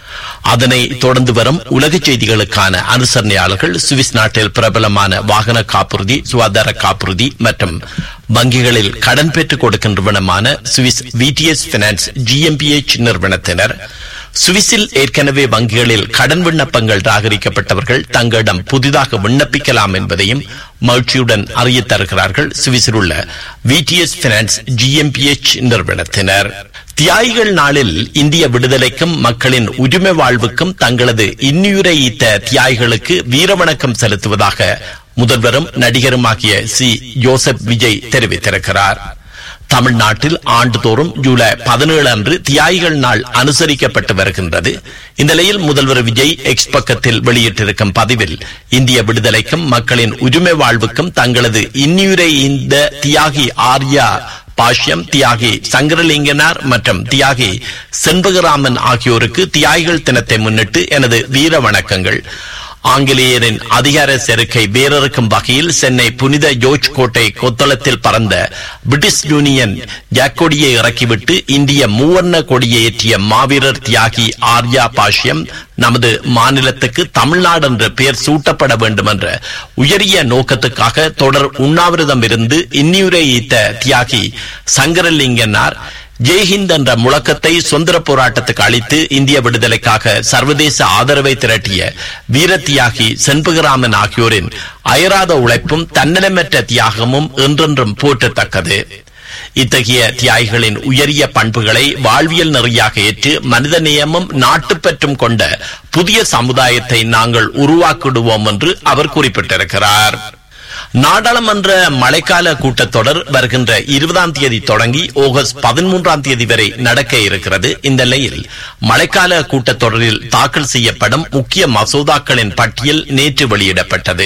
அதனை தொடர்ந்து வரும் உலக செய்திகளுக்கான அனுசரணையாளர்கள் சுவிஸ் நாட்டில் பிரபலமான வாகன காப்புறுதி சுகாதார காப்புறுதி மற்றும் வங்கிகளில் கடன் பெற்றுக் கொடுக்கும் நிறுவனமான சுவிஸ் விடிஎஸ் பினான்ஸ் ஜிஎம்பிஎச் நிறுவனத்தினர் சுவிஸில் ஏற்கனவே வங்கிகளில் கடன் விண்ணப்பங்கள் ராகரிக்கப்பட்டவர்கள் தங்களிடம் புதிதாக விண்ணப்பிக்கலாம் என்பதையும் மகிழ்ச்சியுடன் அறிய தருகிறார்கள் சுவிஸில் உள்ள விடிஎஸ் பினான்ஸ் ஜிஎம்பிஎச் நிறுவனத்தினர் தியாகிகள் நாளில் இந்திய விடுதலைக்கும் மக்களின் உரிமை வாழ்வுக்கும் தங்களது இன்னுயிரை ஈத்த தியாகிகளுக்கு வீரவணக்கம் செலுத்துவதாக முதல்வரும் நடிகருமாகிய சி ஜோசப் விஜய் தெரிவித்திருக்கிறார் தமிழ்நாட்டில் ஆண்டுதோறும் ஜூலை பதினேழு அன்று தியாகிகள் நாள் அனுசரிக்கப்பட்டு வருகின்றது இந்த நிலையில் முதல்வர் விஜய் எக்ஸ் பக்கத்தில் வெளியிட்டிருக்கும் பதிவில் இந்திய விடுதலைக்கும் மக்களின் உரிமை வாழ்வுக்கும் தங்களது இன்னுயிரை இந்த தியாகி ஆர்யா பாஷ்யம் தியாகி சங்கரலிங்கனார் மற்றும் தியாகி செண்பகராமன் ஆகியோருக்கு தியாகிகள் தினத்தை முன்னிட்டு எனது வீர வணக்கங்கள் ஆங்கிலேயரின் அதிகார செருக்கை வேறறுக்கும் வகையில் சென்னை புனித ஜோர்ஜ் கோட்டை கொத்தளத்தில் பறந்த பிரிட்டிஷ் யூனியன் ஜாக்கொடியை இறக்கிவிட்டு இந்திய மூவர்ண கொடியை ஏற்றிய மாவீரர் தியாகி ஆர்யா பாஷ்யம் நமது மாநிலத்துக்கு தமிழ்நாடு என்ற பெயர் சூட்டப்பட வேண்டும் என்ற உயரிய நோக்கத்துக்காக தொடர் உண்ணாவிரதம் இருந்து இன்னியுரை ஈத்த தியாகி சங்கரலிங்கனார் ஜெய்ஹிந்த் என்ற முழக்கத்தை சுதந்திர போராட்டத்துக்கு அளித்து இந்திய விடுதலைக்காக சர்வதேச ஆதரவை திரட்டிய வீர தியாகி செண்பகராமன் ஆகியோரின் அயராத உழைப்பும் தன்னலமற்ற தியாகமும் என்றென்றும் போற்றத்தக்கது இத்தகைய தியாகிகளின் உயரிய பண்புகளை வாழ்வியல் நெறியாக ஏற்று மனித நேயமும் நாட்டுப்பற்றும் கொண்ட புதிய சமுதாயத்தை நாங்கள் உருவாக்கிடுவோம் என்று அவர் குறிப்பிட்டிருக்கிறார் நாடாளுமன்ற மழைக்கால கூட்டத்தொடர் வருகின்ற இருபதாம் தேதி தொடங்கி ஆகஸ்ட் பதிமூன்றாம் தேதி வரை நடக்க இருக்கிறது இந்த நிலையில் மழைக்கால கூட்டத்தொடரில் தாக்கல் செய்யப்படும் முக்கிய மசோதாக்களின் பட்டியல் நேற்று வெளியிடப்பட்டது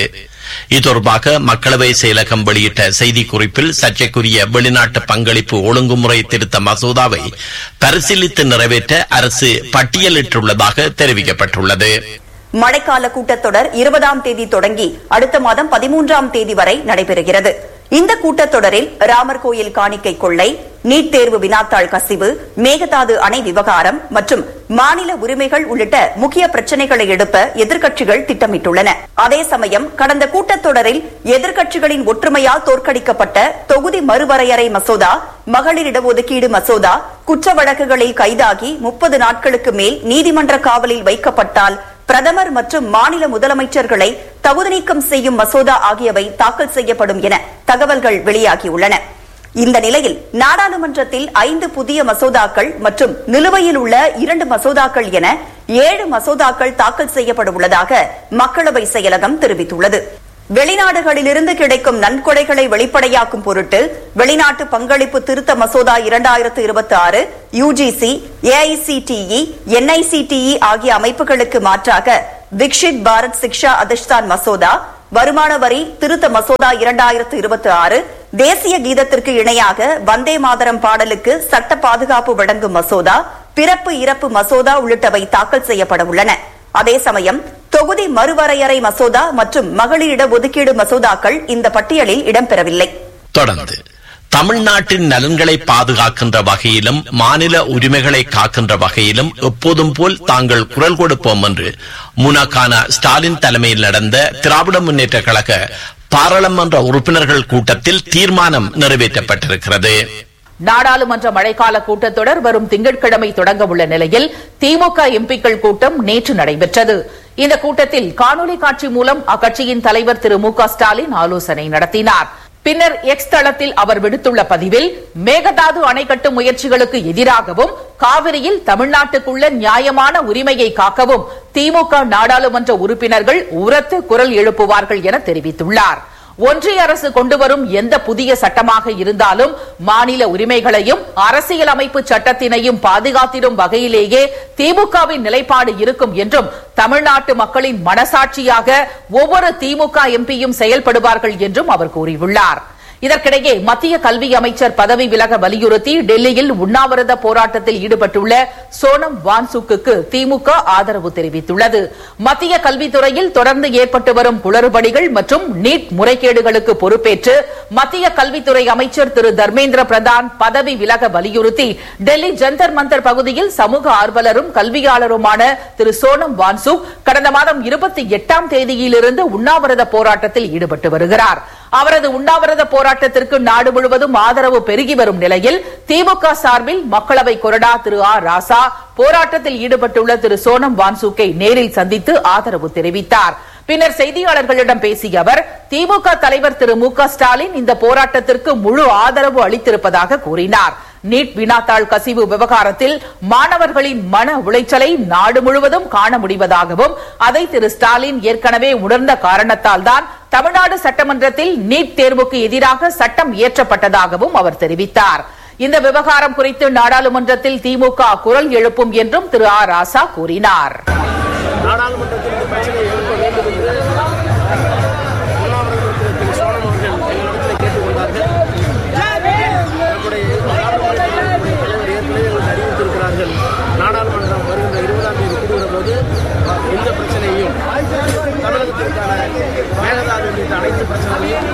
இது தொடர்பாக மக்களவை செயலகம் வெளியிட்ட செய்திக்குறிப்பில் சர்ச்சைக்குரிய வெளிநாட்டு பங்களிப்பு ஒழுங்குமுறை திருத்த மசோதாவை பரிசீலித்து நிறைவேற்ற அரசு பட்டியலிட்டுள்ளதாக தெரிவிக்கப்பட்டுள்ளது மழைக்கால கூட்டத்தொடர் இருபதாம் தேதி தொடங்கி அடுத்த மாதம் பதிமூன்றாம் தேதி வரை நடைபெறுகிறது இந்த கூட்டத்தொடரில் ராமர் கோயில் காணிக்கை கொள்ளை நீட் தேர்வு வினாத்தாள் கசிவு மேகதாது அணை விவகாரம் மற்றும் மாநில உரிமைகள் உள்ளிட்ட முக்கிய பிரச்சனைகளை எழுப்ப எதிர்க்கட்சிகள் திட்டமிட்டுள்ளன அதே சமயம் கடந்த கூட்டத்தொடரில் எதிர்க்கட்சிகளின் ஒற்றுமையால் தோற்கடிக்கப்பட்ட தொகுதி மறுவரையறை மசோதா மகளிர் இடஒதுக்கீடு மசோதா குற்ற வழக்குகளில் கைதாகி முப்பது நாட்களுக்கு மேல் நீதிமன்ற காவலில் வைக்கப்பட்டால் பிரதமர் மற்றும் மாநில முதலமைச்சர்களை தகுதி நீக்கம் செய்யும் மசோதா ஆகியவை தாக்கல் செய்யப்படும் என தகவல்கள் வெளியாகியுள்ளன இந்த நிலையில் நாடாளுமன்றத்தில் ஐந்து புதிய மசோதாக்கள் மற்றும் நிலுவையில் உள்ள இரண்டு மசோதாக்கள் என ஏழு மசோதாக்கள் தாக்கல் செய்யப்பட உள்ளதாக மக்களவை செயலகம் தெரிவித்துள்ளது வெளிநாடுகளிலிருந்து கிடைக்கும் நன்கொடைகளை வெளிப்படையாக்கும் பொருட்டு வெளிநாட்டு பங்களிப்பு திருத்த மசோதா இரண்டாயிரத்து இருபத்தி ஆறு யுஜிசி ஏஐசிடிஇ என்ஐசிடிஇ ஆகிய அமைப்புகளுக்கு மாற்றாக விக்ஷித் பாரத் சிக்ஷா அதிஷ்தான் மசோதா வருமான வரி திருத்த மசோதா இரண்டாயிரத்து இருபத்தி ஆறு தேசிய கீதத்திற்கு இணையாக வந்தே மாதரம் பாடலுக்கு சட்ட பாதுகாப்பு வழங்கும் மசோதா பிறப்பு இறப்பு மசோதா உள்ளிட்டவை தாக்கல் செய்யப்பட உள்ளன அதே சமயம் தொகுதி மறுவரையறை மசோதா மற்றும் மகளிரிட ஒதுக்கீடு மசோதாக்கள் இந்த பட்டியலில் இடம்பெறவில்லை தொடர்ந்து தமிழ்நாட்டின் நலன்களை பாதுகாக்கின்ற வகையிலும் மாநில உரிமைகளை காக்கின்ற வகையிலும் எப்போதும் போல் தாங்கள் குரல் கொடுப்போம் என்று முனகான ஸ்டாலின் தலைமையில் நடந்த திராவிட முன்னேற்ற கழக பாராளுமன்ற உறுப்பினர்கள் கூட்டத்தில் தீர்மானம் நிறைவேற்றப்பட்டிருக்கிறது நாடாளுமன்ற மழைக்கால கூட்டத்தொடர் வரும் திங்கட்கிழமை தொடங்க உள்ள நிலையில் திமுக எம்பிக்கள் கூட்டம் நேற்று நடைபெற்றது இந்த கூட்டத்தில் காணொலி காட்சி மூலம் அக்கட்சியின் தலைவர் திரு மு க ஸ்டாலின் ஆலோசனை நடத்தினார் பின்னர் எக்ஸ் தளத்தில் அவர் விடுத்துள்ள பதிவில் மேகதாது அணை கட்டும் முயற்சிகளுக்கு எதிராகவும் காவிரியில் தமிழ்நாட்டுக்குள்ள நியாயமான உரிமையை காக்கவும் திமுக நாடாளுமன்ற உறுப்பினர்கள் உரத்து குரல் எழுப்புவார்கள் என தெரிவித்துள்ளார் ஒன்றிய அரசு கொண்டுவரும் எந்த புதிய சட்டமாக இருந்தாலும் மாநில உரிமைகளையும் அரசியலமைப்பு சட்டத்தினையும் பாதுகாத்திடும் வகையிலேயே திமுகவின் நிலைப்பாடு இருக்கும் என்றும் தமிழ்நாட்டு மக்களின் மனசாட்சியாக ஒவ்வொரு திமுக எம்பியும் செயல்படுவார்கள் என்றும் அவர் கூறியுள்ளார் இதற்கிடையே மத்திய கல்வி அமைச்சர் பதவி விலக வலியுறுத்தி டெல்லியில் உண்ணாவிரத போராட்டத்தில் ஈடுபட்டுள்ள சோனம் வான்சுக்கு திமுக ஆதரவு தெரிவித்துள்ளது மத்திய கல்வித்துறையில் தொடர்ந்து ஏற்பட்டு வரும் குளறுபடிகள் மற்றும் நீட் முறைகேடுகளுக்கு பொறுப்பேற்று மத்திய கல்வித்துறை அமைச்சர் திரு தர்மேந்திர பிரதான் பதவி விலக வலியுறுத்தி டெல்லி ஜந்தர் மந்தர் பகுதியில் சமூக ஆர்வலரும் கல்வியாளருமான திரு சோனம் வான்சுக் கடந்த மாதம் இருபத்தி எட்டாம் தேதியிலிருந்து உண்ணாவிரத போராட்டத்தில் ஈடுபட்டு வருகிறார் அவரது உண்ணாவிரத போராட்டத்திற்கு நாடு முழுவதும் ஆதரவு பெருகி வரும் நிலையில் திமுக சார்பில் மக்களவை கொறடா திரு ஆர் ராசா போராட்டத்தில் ஈடுபட்டுள்ள திரு சோனம் வான்சூக்கை நேரில் சந்தித்து ஆதரவு தெரிவித்தார் பின்னர் செய்தியாளர்களிடம் பேசிய அவர் திமுக தலைவர் திரு மு க ஸ்டாலின் இந்த போராட்டத்திற்கு முழு ஆதரவு அளித்திருப்பதாக கூறினார் நீட் வினாத்தாள் கசிவு விவகாரத்தில் மாணவர்களின் மன உளைச்சலை நாடு முழுவதும் காண முடிவதாகவும் அதை திரு ஸ்டாலின் ஏற்கனவே உணர்ந்த காரணத்தால் தான் தமிழ்நாடு சட்டமன்றத்தில் நீட் தேர்வுக்கு எதிராக சட்டம் இயற்றப்பட்டதாகவும் அவர் தெரிவித்தார் இந்த விவகாரம் குறித்து நாடாளுமன்றத்தில் திமுக குரல் எழுப்பும் என்றும் திரு ஆர் ராசா கூறினார் நாடாளுமன்றத்தில் இந்த பிரச்சனையை எழுப்ப வேண்டும் என்று உண்ணாவிரதம் திரு சோழன் அவர்கள் எங்களிடத்தில் கேட்டுக்கொண்டார்கள் நம்முடைய நாடாளுமன்ற தலைவர் ஏற்கனவே எங்களுக்கு அறிவித்திருக்கிறார்கள் நாடாளுமன்றம் வருகின்ற இருபதாம் தேதி கூடுகிற போது இந்த பிரச்சனையும் தமிழகத்திற்கான மேகதாது உள்ளிட்ட அனைத்து பிரச்சனைகளையும்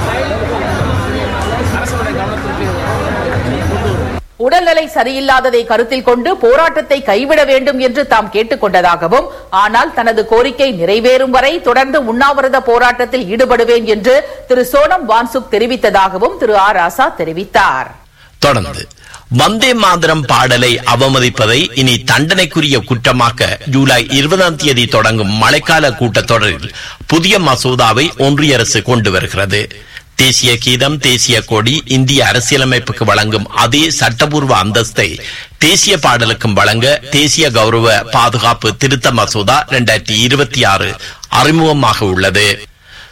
அரசுடைய கவனத்திற்கு கொண்டு வரும் உடல்நிலை சரியில்லாததை கருத்தில் கொண்டு போராட்டத்தை கைவிட வேண்டும் என்று தாம் கேட்டுக் கொண்டதாகவும் ஆனால் தனது கோரிக்கை நிறைவேறும் வரை தொடர்ந்து உண்ணாவிரத போராட்டத்தில் ஈடுபடுவேன் என்று திரு சோனம் வான்சுக் தெரிவித்ததாகவும் திரு ஆர் ராசா தெரிவித்தார் தொடர்ந்து வந்தே மாதரம் பாடலை அவமதிப்பதை இனி தண்டனைக்குரிய குற்றமாக்க ஜூலை இருபதாம் தேதி தொடங்கும் மழைக்கால கூட்டத்தொடரில் புதிய மசோதாவை ஒன்றிய அரசு கொண்டு வருகிறது தேசிய கீதம் தேசிய கொடி இந்திய அரசியலமைப்புக்கு வழங்கும் அதே சட்டபூர்வ அந்தஸ்தை தேசிய பாடலுக்கும் வழங்க தேசிய கௌரவ பாதுகாப்பு திருத்த மசோதா இரண்டாயிரத்தி இருபத்தி ஆறு அறிமுகமாக உள்ளது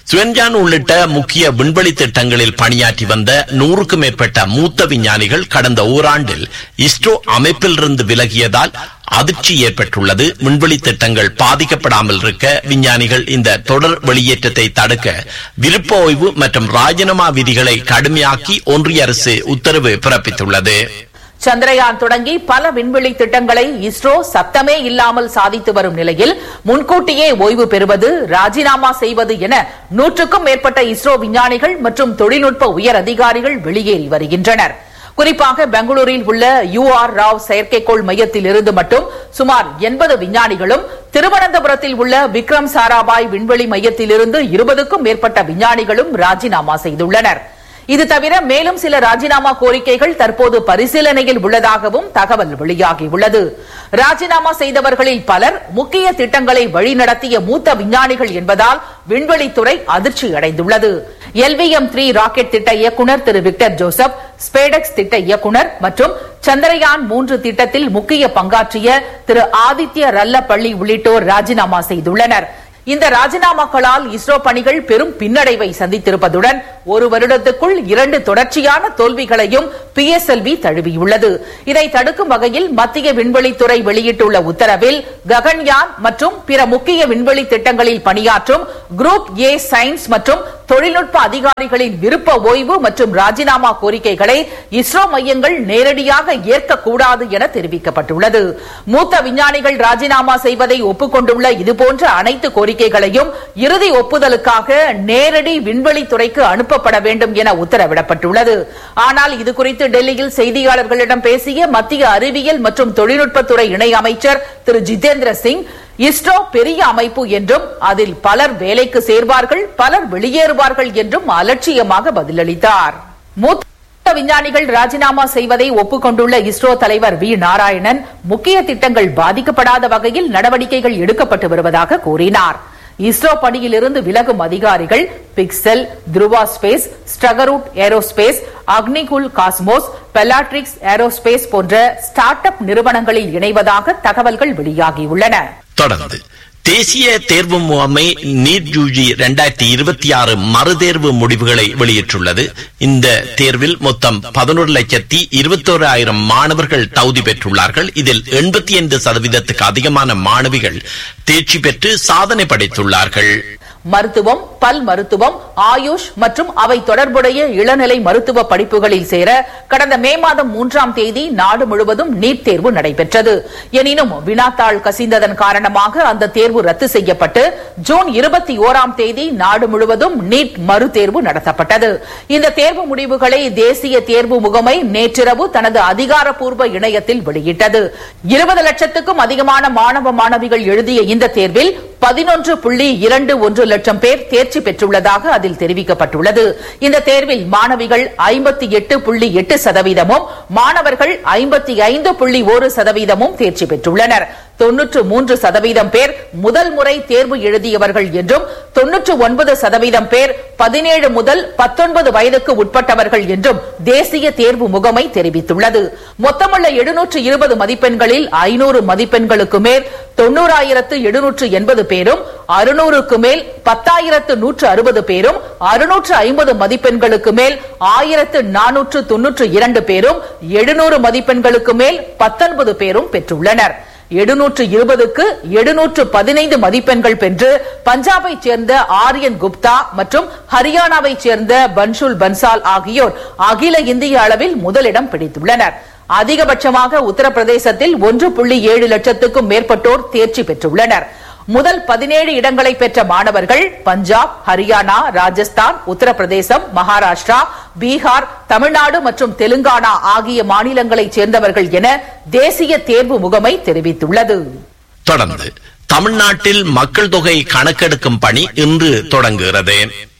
சுவன்ஜான் உள்ளிட்ட முக்கிய விண்வெளி திட்டங்களில் பணியாற்றி வந்த நூறுக்கும் மேற்பட்ட மூத்த விஞ்ஞானிகள் கடந்த ஓராண்டில் இஸ்ரோ அமைப்பிலிருந்து விலகியதால் அதிர்ச்சி ஏற்பட்டுள்ளது விண்வெளி திட்டங்கள் பாதிக்கப்படாமல் இருக்க விஞ்ஞானிகள் இந்த தொடர் வெளியேற்றத்தை தடுக்க விருப்ப ஓய்வு மற்றும் ராஜினாமா விதிகளை கடுமையாக்கி ஒன்றிய அரசு உத்தரவு பிறப்பித்துள்ளது சந்திரயான் தொடங்கி பல விண்வெளி திட்டங்களை இஸ்ரோ சத்தமே இல்லாமல் சாதித்து வரும் நிலையில் முன்கூட்டியே ஓய்வு பெறுவது ராஜினாமா செய்வது என நூற்றுக்கும் மேற்பட்ட இஸ்ரோ விஞ்ஞானிகள் மற்றும் தொழில்நுட்ப உயர் அதிகாரிகள் வெளியேறி வருகின்றனர் குறிப்பாக பெங்களூரில் உள்ள யூ ஆர் ராவ் செயற்கைக்கோள் மையத்தில் இருந்து மட்டும் சுமார் எண்பது விஞ்ஞானிகளும் திருவனந்தபுரத்தில் உள்ள விக்ரம் சாராபாய் விண்வெளி மையத்திலிருந்து இருபதுக்கும் மேற்பட்ட விஞ்ஞானிகளும் ராஜினாமா செய்துள்ளனர் இது தவிர மேலும் சில ராஜினாமா கோரிக்கைகள் தற்போது பரிசீலனையில் உள்ளதாகவும் தகவல் வெளியாகியுள்ளது ராஜினாமா செய்தவர்களில் பலர் முக்கிய திட்டங்களை வழிநடத்திய மூத்த விஞ்ஞானிகள் என்பதால் விண்வெளித்துறை அதிர்ச்சி அடைந்துள்ளது எல்விஎம் த்ரீ ராக்கெட் திட்ட இயக்குநர் திரு விக்டர் ஜோசப் ஸ்பேடெக்ஸ் திட்ட இயக்குநர் மற்றும் சந்திரயான் மூன்று திட்டத்தில் முக்கிய பங்காற்றிய திரு ஆதித்ய ரல்லப்பள்ளி உள்ளிட்டோர் ராஜினாமா செய்துள்ளனர் இந்த ராஜினாமாக்களால் இஸ்ரோ பணிகள் பெரும் பின்னடைவை சந்தித்திருப்பதுடன் ஒரு வருடத்துக்குள் இரண்டு தொடர்ச்சியான தோல்விகளையும் பிஎஸ்எல்வி தழுவியுள்ளது இதை தடுக்கும் வகையில் மத்திய விண்வெளித்துறை வெளியிட்டுள்ள உத்தரவில் ககன்யான் மற்றும் பிற முக்கிய விண்வெளி திட்டங்களில் பணியாற்றும் குரூப் ஏ சயின்ஸ் மற்றும் தொழில்நுட்ப அதிகாரிகளின் விருப்ப ஓய்வு மற்றும் ராஜினாமா கோரிக்கைகளை இஸ்ரோ மையங்கள் நேரடியாக ஏற்கக்கூடாது என தெரிவிக்கப்பட்டுள்ளது மூத்த விஞ்ஞானிகள் ராஜினாமா செய்வதை ஒப்புக்கொண்டுள்ள இதுபோன்ற அனைத்து கோரிக்கைகளையும் இறுதி ஒப்புதலுக்காக நேரடி விண்வெளித்துறைக்கு அனுப்பப்பட வேண்டும் என உத்தரவிடப்பட்டுள்ளது ஆனால் இதுகுறித்து டெல்லியில் செய்தியாளர்களிடம் பேசிய மத்திய அறிவியல் மற்றும் தொழில்நுட்பத்துறை இணை அமைச்சர் திரு ஜிதேந்திர சிங் இஸ்ரோ பெரிய அமைப்பு என்றும் அதில் பலர் வேலைக்கு சேர்வார்கள் பலர் வெளியேறுவார்கள் என்றும் அலட்சியமாக பதிலளித்தார் மூத்த விஞ்ஞானிகள் ராஜினாமா செய்வதை ஒப்புக்கொண்டுள்ள இஸ்ரோ தலைவர் வி நாராயணன் முக்கிய திட்டங்கள் பாதிக்கப்படாத வகையில் நடவடிக்கைகள் எடுக்கப்பட்டு வருவதாக கூறினார் இஸ்ரோ பணியிலிருந்து விலகும் அதிகாரிகள் Pixxel Dhruva space Skyroot aerospace Agnikul cosmos Bellatrix aerospace போன்ற ஸ்டார்ட் அப் நிறுவனங்களில் இணைவதாக தகவல்கள் வெளியாகியுள்ளன தொடர்ந்து தேசிய தேர்வு முகமை நீட் யூஜி இரண்டாயிரத்தி இருபத்தி ஆறு மறுதேர்வு முடிவுகளை வெளியிட்டுள்ளது இந்த தேர்வில் மொத்தம் பதினோரு லட்சத்தி இருபத்தோரு ஆயிரம் மாணவர்கள் தகுதி பெற்றுள்ளார்கள் இதில் எண்பத்தி ஐந்து சதவீதத்துக்கு அதிகமான மாணவிகள் தேர்ச்சி பெற்று சாதனை படைத்துள்ளார்கள் மருத்துவம் பல் மருத்துவம் ஆயுஷ் மற்றும் அவை தொடர்புடைய இளநிலை மருத்துவ படிப்புகளில் சேர கடந்த மே மாதம் மூன்றாம் தேதி நாடு முழுவதும் நீட் தேர்வு நடைபெற்றது எனினும் வினாத்தாள் கசிந்ததன் காரணமாக அந்த தேர்வு ரத்து செய்யப்பட்டு ஜூன் இருபத்தி ஓராம் தேதி நாடு முழுவதும் நீட் மறுதேர்வு நடத்தப்பட்டது இந்த தேர்வு முடிவுகளை தேசிய தேர்வு முகமை நேற்றிரவு தனது அதிகாரப்பூர்வ இணையத்தில் வெளியிட்டது இருபது லட்சத்துக்கும் அதிகமான மாணவ மாணவிகள் எழுதிய இந்த தேர்வில் பதினொன்று புள்ளி இரண்டு ஒன்று லட்சம் பேர் தேர்ச்சி பெற்றுள்ளதாக அதில் தெரிவிக்கப்பட்டுள்ளது இந்த தேர்வில் மாணவிகள் ஐம்பத்தி எட்டு புள்ளி எட்டு சதவீதமும் மாணவர்கள் ஐம்பத்தி ஐந்து புள்ளி ஒரு சதவீதமும் தேர்ச்சி பெற்றுள்ளனர் தொன்னூற்று மூன்று சதவீதம் பேர் முதல் முறை தேர்வு எழுதியவர்கள் என்றும் தொன்னூற்று ஒன்பது சதவீதம் பேர் பதினேழு முதல் பத்தொன்பது வயதுக்கு உட்பட்டவர்கள் என்றும் தேசிய தேர்வு முகமை தெரிவித்துள்ளது மொத்தமுள்ள எழுநூற்று இருபது மதிப்பெண்களில் ஐநூறு மதிப்பெண்களுக்கு மேல் தொண்ணூறாயிரத்து எழுநூற்று எண்பது பேரும் அறுநூறுக்கு மேல் பத்தாயிரத்து நூற்று அறுபது பேரும் அறுநூற்று ஐம்பது மதிப்பெண்களுக்கு மேல் ஆயிரத்து நானூற்று தொன்னூற்று இரண்டு பேரும் எழுநூறு மதிப்பெண்களுக்கு மேல் பத்தொன்பது பேரும் பெற்றுள்ளனர் எழுநூற்று இருபதுக்கு எழுநூற்று பதினைந்து மதிப்பெண்கள் பெற்று பஞ்சாபைச் சேர்ந்த ஆரியன் குப்தா மற்றும் ஹரியானாவைச் சேர்ந்த பன்ஷுல் பன்சால் ஆகியோர் அகில இந்திய அளவில் முதலிடம் பிடித்துள்ளனர் அதிகபட்சமாக உத்தரப்பிரதேசத்தில் ஒன்று புள்ளி ஏழு லட்சத்துக்கும் மேற்பட்டோர் தேர்ச்சி பெற்றுள்ளனர் முதல் பதினேழு இடங்களை பெற்ற மாணவர்கள் பஞ்சாப் ஹரியானா ராஜஸ்தான் உத்தரப்பிரதேசம் மகாராஷ்டிரா பீகார் தமிழ்நாடு மற்றும் தெலுங்கானா ஆகிய மாநிலங்களைச் சேர்ந்தவர்கள் என தேசிய தேர்வு முகமை தெரிவித்துள்ளது தொடர்ந்து தமிழ்நாட்டில் மக்கள் தொகை கணக்கெடுக்கும் பணி இன்று தொடங்குகிறது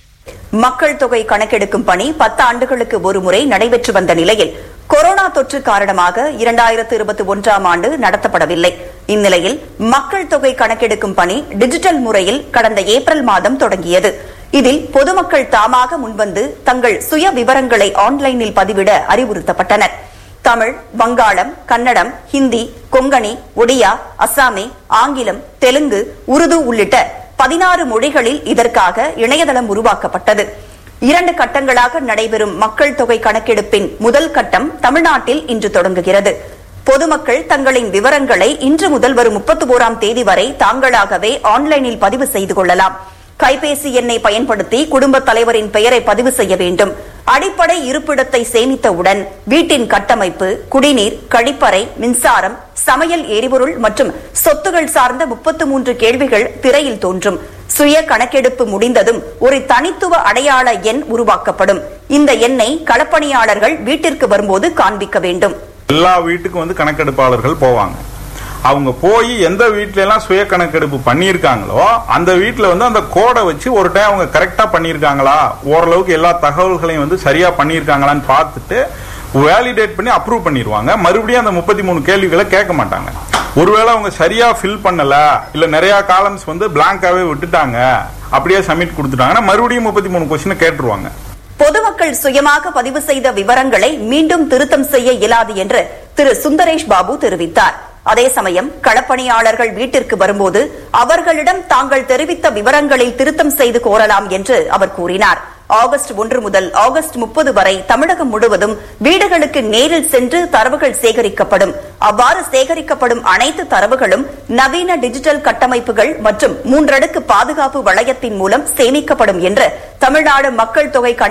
மக்கள் தொகை கணக்கெடுக்கும் பணி பத்து ஆண்டுகளுக்கு ஒருமுறை நடைபெற்று வந்த நிலையில் கொரோனா தொற்று காரணமாக இரண்டாயிரத்து இருபத்தி ஒன்றாம் ஆண்டு நடத்தப்படவில்லை இந்நிலையில் மக்கள் தொகை கணக்கெடுக்கும் பணி டிஜிட்டல் முறையில் கடந்த ஏப்ரல் மாதம் தொடங்கியது இதில் பொதுமக்கள் தாமாக முன்வந்து தங்கள் சுய விவரங்களை ஆன்லைனில் பதிவிட அறிவுறுத்தப்பட்டனர் தமிழ் வங்காளம் கன்னடம் ஹிந்தி கொங்கணி ஒடியா அசாமி ஆங்கிலம் தெலுங்கு உருது உள்ளிட்ட பதினாறு மொழிகளில் இதற்காக இணையதளம் உருவாக்கப்பட்டது இரண்டு கட்டங்களாக நடைபெறும் மக்கள் தொகை கணக்கெடுப்பின் முதல் கட்டம் தமிழ்நாட்டில் இன்று தொடங்குகிறது பொதுமக்கள் தங்களின் விவரங்களை இன்று முதல் வரும் முப்பத்தி ஓராம் தேதி வரை தாங்களாகவே ஆன்லைனில் பதிவு செய்து கொள்ளலாம் கைபேசி எண்ணை பயன்படுத்தி குடும்பத் தலைவரின் பெயரை பதிவு செய்ய வேண்டும் அடிப்படை இருப்பிடத்தை சேமித்தவுடன் வீட்டின் கட்டமைப்பு குடிநீர் கழிப்பறை மின்சாரம் சமையல் எரிபொருள் மற்றும் சொத்துகள் சார்ந்த முப்பத்து மூன்று கேள்விகள் திரையில் தோன்றும் சுய கணக்கெடுப்பு முடிந்ததும் ஒரு தனித்துவ அடையாள எண் உருவாக்கப்படும் இந்த எண்ணை களப்பணியாளர்கள் வீட்டிற்கு வரும்போது காண்பிக்க வேண்டும் எல்லா வீட்டுக்கும் வந்து கணக்கெடுப்பாளர்கள் போவாங்க அவங்க போய் எந்த வீட்ல எல்லாம் சுய கணக்கெடுப்பு பண்ணியிருக்காங்களோ அந்த வீட்ல வந்து அந்த கோடை வச்சு ஒரு டைம் அவங்க கரெக்டா பண்ணியிருக்காங்களா ஓரளவுக்கு எல்லா தகவல்களையும் வந்து சரியா பண்ணியிருக்காங்களான்னு பார்த்துட்டு வேலிடேட் பண்ணி அப்ரூவ் பண்ணிடுவாங்க மறுபடியும் அந்த முப்பத்தி மூணு கேள்விகளை கேட்க மாட்டாங்க ஒருவேளை அவங்க சரியா ஃபில் பண்ணல இல்ல நிறைய காலம்ஸ் வந்து பிளாங்காவே விட்டுட்டாங்க அப்படியே சப்மிட் கொடுத்துட்டாங்கன்னா மறுபடியும் முப்பத்தி மூணு கொஸ்டின் கேட்டுருவாங்க பொதுமக்கள் சுயமாக பதிவு செய்த விவரங்களை மீண்டும் திருத்தம் செய்ய இயலாது என்று திரு சுந்தரேஷ் பாபு தெரிவித்தார் அதே சமயம் களப்பணியாளர்கள் வீட்டிற்கு வரும்போது அவர்களிடம் தாங்கள் தெரிவித்த விவரங்களில் திருத்தம் செய்து கோரலாம் என்று அவர் கூறினார் ஆகஸ்ட் ஒன்று முதல் ஆகஸ்ட் முப்பது வரை தமிழகம் முழுவதும் வீடுகளுக்கு நேரில் சென்று தரவுகள் சேகரிக்கப்படும் அவ்வாறு சேகரிக்கப்படும் அனைத்து தரவுகளும் நவீன டிஜிட்டல் கட்டமைப்புகள் மற்றும் மூன்றடுக்கு பாதுகாப்பு வளையத்தின் மூலம் சேமிக்கப்படும் என்று தமிழ்நாடு மக்கள் தொகை கணக்கு